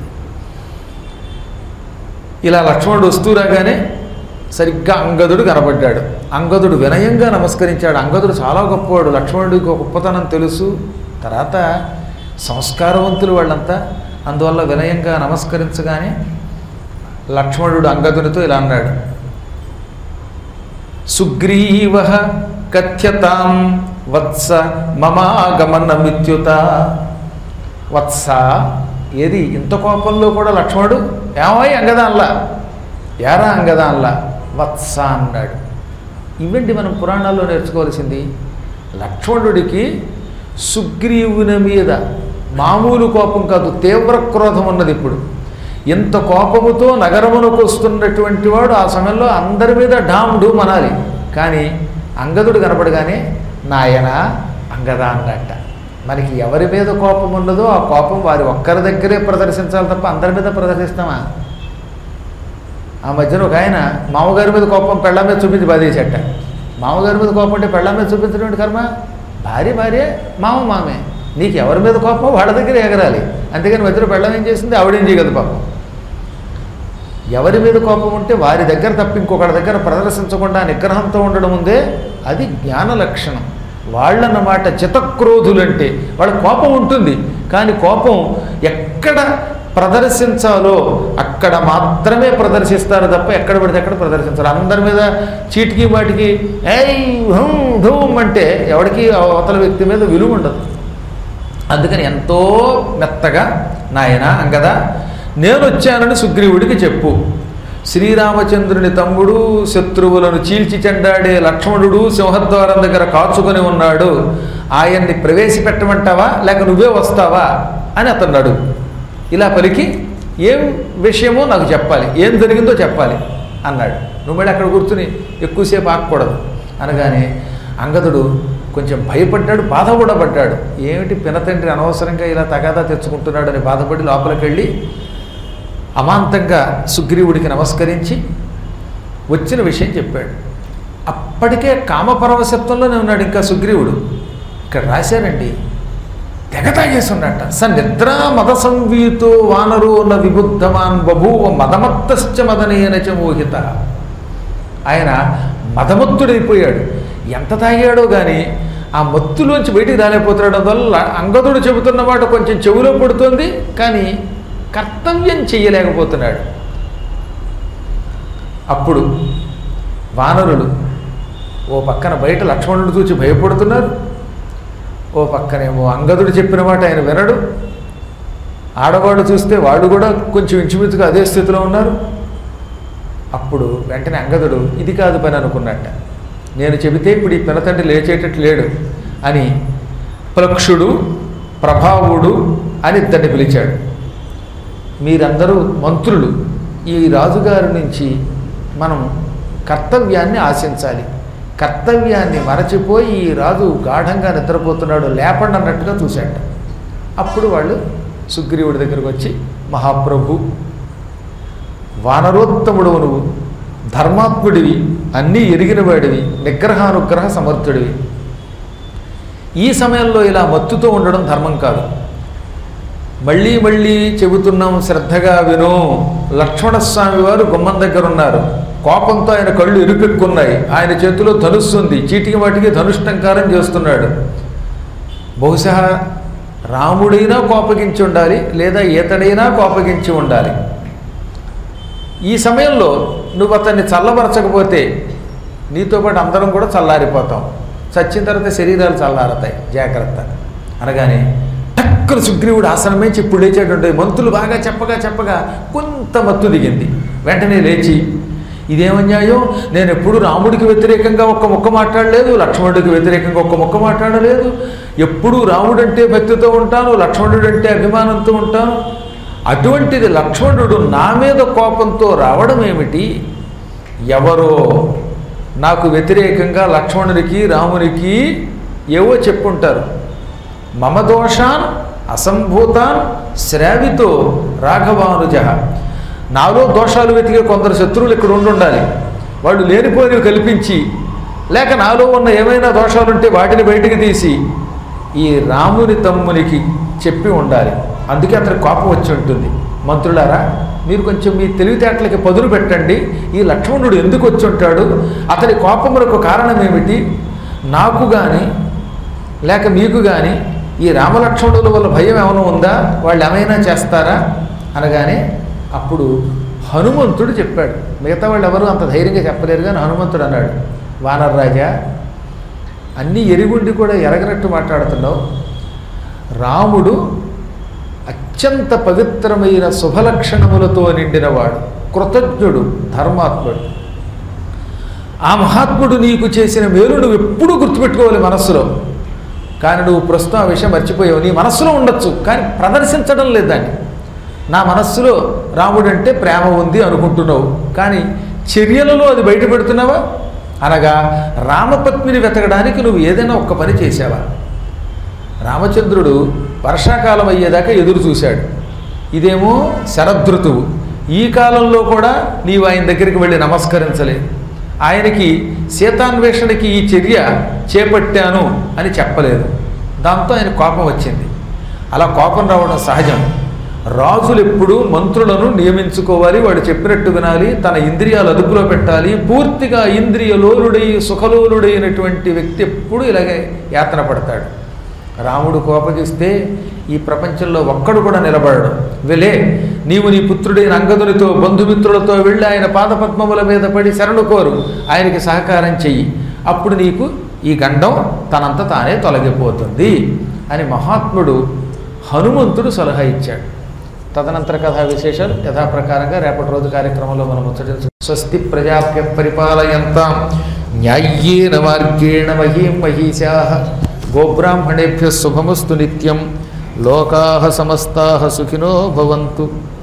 ఇలా లక్ష్మణుడు వస్తూ రాగానే సరిగ్గా అంగదుడు కనబడ్డాడు అంగదుడు వినయంగా నమస్కరించాడు అంగదుడు చాలా గొప్పవాడు లక్ష్మణుడికి ఒక గొప్పతనం తెలుసు తర్వాత సంస్కారవంతులు వాళ్ళంతా అందువల్ల వినయంగా నమస్కరించగానే లక్ష్మణుడు అంగదునితో ఇలా అన్నాడు సుగ్రీవ కథ్యతాం వత్స మమాగమనమిత్యుత వత్స ఏది ఇంత కోపంలో కూడా లక్ష్మణుడు ఏమై అంగదాన్లా యారా అంగదాన్లా వత్స అన్నాడు ఇవండి మనం పురాణాల్లో నేర్చుకోవాల్సింది లక్ష్మణుడికి సుగ్రీవుని మీద మామూలు కోపం కాదు తీవ్ర క్రోధం ఉన్నది ఇప్పుడు ఇంత కోపముతో నగరమునకు వస్తున్నటువంటి వాడు ఆ సమయంలో అందరి మీద డామ్ డూమ్ అనాలి కానీ అంగదుడు కనపడగానే నాయన అంగద అన్నట్ట మనకి ఎవరి మీద కోపం ఉన్నదో ఆ కోపం వారి ఒక్కరి దగ్గరే ప్రదర్శించాలి తప్ప అందరి మీద ప్రదర్శిస్తామా ఆ మధ్యన ఒక ఆయన మామగారి మీద కోపం పెళ్ళ మీద చూపించి బాధేసేట మామగారి మీద కోపం అంటే పెళ్ళ మీద చూపించడం కర్మ భార్య భార్య మామ మామే నీకు ఎవరి మీద కోపం వాళ్ళ దగ్గర ఎగరాలి అంతేగాని మధ్యలో పెళ్ళం ఏం చేసింది ఆవిడేం చేయగలదు పాపం ఎవరి మీద కోపం ఉంటే వారి దగ్గర తప్ప ఇంకొకరి దగ్గర ప్రదర్శించకుండా నిగ్రహంతో ఉండడం ఉందే అది జ్ఞాన లక్షణం వాళ్ళన్నమాట చితక్రోధులంటే వాళ్ళ కోపం ఉంటుంది కానీ కోపం ఎక్కడ ప్రదర్శించాలో అక్కడ మాత్రమే ప్రదర్శిస్తారు తప్ప ఎక్కడ పడితే ఎక్కడ ప్రదర్శించారు అందరి మీద చీటికి వాటికి ఏయ్ హుం ధూమ్ అంటే ఎవడికి అవతల వ్యక్తి మీద విలువ ఉండదు అందుకని ఎంతో మెత్తగా నాయన అంగదా నేను వచ్చానని సుగ్రీవుడికి చెప్పు శ్రీరామచంద్రుని తమ్ముడు శత్రువులను చీల్చి చెండాడే లక్ష్మణుడు సింహద్వారం దగ్గర కాచుకొని ఉన్నాడు ఆయన్ని ప్రవేశపెట్టమంటావా లేక నువ్వే వస్తావా అని అతను అడుగు ఇలా పలికి ఏం విషయమో నాకు చెప్పాలి ఏం జరిగిందో చెప్పాలి అన్నాడు నువ్వు మళ్ళీ అక్కడ కూర్చుని ఎక్కువసేపు ఆగకూడదు అనగానే అంగదుడు కొంచెం భయపడ్డాడు బాధ కూడా పడ్డాడు ఏమిటి పినతండ్రి అనవసరంగా ఇలా తగాదా తెచ్చుకుంటున్నాడు అని బాధపడి లోపలికి వెళ్ళి అమాంతంగా సుగ్రీవుడికి నమస్కరించి వచ్చిన విషయం చెప్పాడు అప్పటికే కామపరవశత్వంలోనే ఉన్నాడు ఇంకా సుగ్రీవుడు ఇక్కడ రాశారండి తెగ తాగేసున్నట్ట స నిద్రా మద సంవీతో వానరో న విబుద్ధమాన్ బభూవ మదమత్తశ్చ మదనేన చ మోహిత ఆయన మదమత్తుడైపోయాడు ఎంత తాగాడో కానీ ఆ మత్తులోంచి బయటికి రాలేకపోతున్నాడు వల్ల అంగదుడు చెబుతున్న మాట కొంచెం చెవిలో పడుతుంది కానీ కర్తవ్యం చెయ్యలేకపోతున్నాడు అప్పుడు వానరులు ఓ పక్కన బయట లక్ష్మణుడు చూచి భయపడుతున్నారు ఓ పక్కనేమో అంగదుడు చెప్పిన మాట ఆయన వినడు ఆడవాడు చూస్తే వాడు కూడా కొంచెం ఇంచుమించుగా అదే స్థితిలో ఉన్నారు అప్పుడు వెంటనే అంగదుడు ఇది కాదు పని అనుకున్నట్ట నేను చెబితే ఇప్పుడు ఈ పినతండ్రి లేచేటట్టు లేడు అని ప్లక్షుడు ప్రభావుడు అని ఇద్దరిని పిలిచాడు మీరందరూ మంత్రులు ఈ రాజుగారి నుంచి మనం కర్తవ్యాన్ని ఆశించాలి కర్తవ్యాన్ని మరచిపోయి ఈ రాజు గాఢంగా నిద్రపోతున్నాడు లేపండి అన్నట్టుగా చూశాట అప్పుడు వాళ్ళు సుగ్రీవుడి దగ్గరకు వచ్చి మహాప్రభు వానరోత్తముడు నువ్వు ధర్మాత్ముడివి అన్నీ ఎరిగినవాడివి నిగ్రహానుగ్రహ సమర్థుడివి ఈ సమయంలో ఇలా మత్తుతో ఉండడం ధర్మం కాదు మళ్ళీ మళ్ళీ చెబుతున్నాం శ్రద్ధగా విను లక్ష్మణస్వామి వారు గుమ్మం దగ్గర ఉన్నారు కోపంతో ఆయన కళ్ళు ఇరుపెక్కున్నాయి ఆయన చేతిలో ధనుస్సు ఉంది చీటికి వాటికి ధనుష్టంకారం చేస్తున్నాడు బహుశా రాముడైనా కోపగించి ఉండాలి లేదా ఈతడైనా కోపగించి ఉండాలి ఈ సమయంలో నువ్వు అతన్ని చల్లబరచకపోతే నీతో పాటు అందరం కూడా చల్లారిపోతాం చచ్చిన తర్వాత శరీరాలు చల్లారతాయి జాగ్రత్త అనగానే టక్కున సుగ్రీవుడు ఆసనమే ఇప్పుడు లేచేటువంటి మంతులు బాగా చెప్పగా చెప్పగా కొంత మత్తు దిగింది వెంటనే లేచి ఇదేమన్యాయం నేను ఎప్పుడు రాముడికి వ్యతిరేకంగా ఒక్క ముక్క మాట్లాడలేదు లక్ష్మణుడికి వ్యతిరేకంగా ఒక్క ముక్క మాట్లాడలేదు ఎప్పుడూ రాముడంటే భక్తితో ఉంటాను లక్ష్మణుడు అంటే అభిమానంతో ఉంటాను అటువంటిది లక్ష్మణుడు నా మీద కోపంతో రావడం ఏమిటి ఎవరో నాకు వ్యతిరేకంగా లక్ష్మణుడికి రామునికి ఏవో చెప్పుంటారు మమ దోషాన్ అసంభూతాన్ శ్రావితో రాఘవానుజ నాలో దోషాలు వెతికే కొందరు శత్రువులు ఇక్కడ ఉండుండాలి వాళ్ళు లేనిపోయినవి కల్పించి లేక నాలో ఉన్న ఏమైనా దోషాలుంటే వాటిని బయటికి తీసి ఈ రాముని తమ్మునికి చెప్పి ఉండాలి అందుకే అతని కోపం వచ్చి ఉంటుంది మంత్రులారా మీరు కొంచెం మీ తెలివితేటలకి పదులు పెట్టండి ఈ లక్ష్మణుడు ఎందుకు వచ్చి ఉంటాడు అతని కోపములకు కారణం ఏమిటి నాకు కానీ లేక మీకు కానీ ఈ రామలక్ష్మణుల వల్ల భయం ఏమైనా ఉందా వాళ్ళు ఏమైనా చేస్తారా అనగానే అప్పుడు హనుమంతుడు చెప్పాడు మిగతా వాళ్ళు ఎవరు అంత ధైర్యంగా చెప్పలేరు కానీ హనుమంతుడు అన్నాడు వానర్రాజా అన్నీ ఎరిగుండి కూడా ఎరగనట్టు మాట్లాడుతున్నావు రాముడు అత్యంత పవిత్రమైన శుభలక్షణములతో నిండినవాడు కృతజ్ఞుడు ధర్మాత్ముడు ఆ మహాత్ముడు నీకు చేసిన మేలు నువ్వు ఎప్పుడూ గుర్తుపెట్టుకోవాలి మనస్సులో కానీ నువ్వు ప్రస్తుతం ఆ విషయం మర్చిపోయావు నీ మనస్సులో ఉండొచ్చు కానీ ప్రదర్శించడం లేదు దాన్ని నా మనస్సులో రాముడు అంటే ప్రేమ ఉంది అనుకుంటున్నావు కానీ చర్యలలో అది బయట పెడుతున్నావా అనగా రామపత్నిని వెతకడానికి నువ్వు ఏదైనా ఒక్క పని చేసావా రామచంద్రుడు వర్షాకాలం అయ్యేదాకా ఎదురు చూశాడు ఇదేమో శరదృతువు ఈ కాలంలో కూడా నీవు ఆయన దగ్గరికి వెళ్ళి నమస్కరించలేదు ఆయనకి సీతాన్వేషణకి ఈ చర్య చేపట్టాను అని చెప్పలేదు దాంతో ఆయన కోపం వచ్చింది అలా కోపం రావడం సహజం రాజులు ఎప్పుడు మంత్రులను నియమించుకోవాలి వాడు చెప్పినట్టు వినాలి తన ఇంద్రియాలు అదుపులో పెట్టాలి పూర్తిగా ఇంద్రియ లోలుడై సుఖలోలుడైనటువంటి వ్యక్తి ఎప్పుడు ఇలాగే యాతన పడతాడు రాముడు కోపగిస్తే ఈ ప్రపంచంలో ఒక్కడు కూడా నిలబడడు వెలే నీవు నీ పుత్రుడైన అంగదునితో బంధుమిత్రులతో వెళ్ళి ఆయన పాదపద్మముల మీద పడి శరణు కోరు ఆయనకి సహకారం చెయ్యి అప్పుడు నీకు ఈ గండం తనంత తానే తొలగిపోతుంది అని మహాత్ముడు హనుమంతుడు సలహా ఇచ్చాడు తదనంతర కథా విశేషాలు యథాప్రకారంగా రేపటి రోజు కార్యక్రమంలో మనం ముచ్చటించు స్వస్తి ప్రజాప్య పరిపాలయంతాం న్యాయ్యేన మార్గేణ మహీం మహీశా గోబ్రాహ్మణేభ్య శుభమస్తు నిత్యం లోకా సమస్తా సుఖినో భవంతు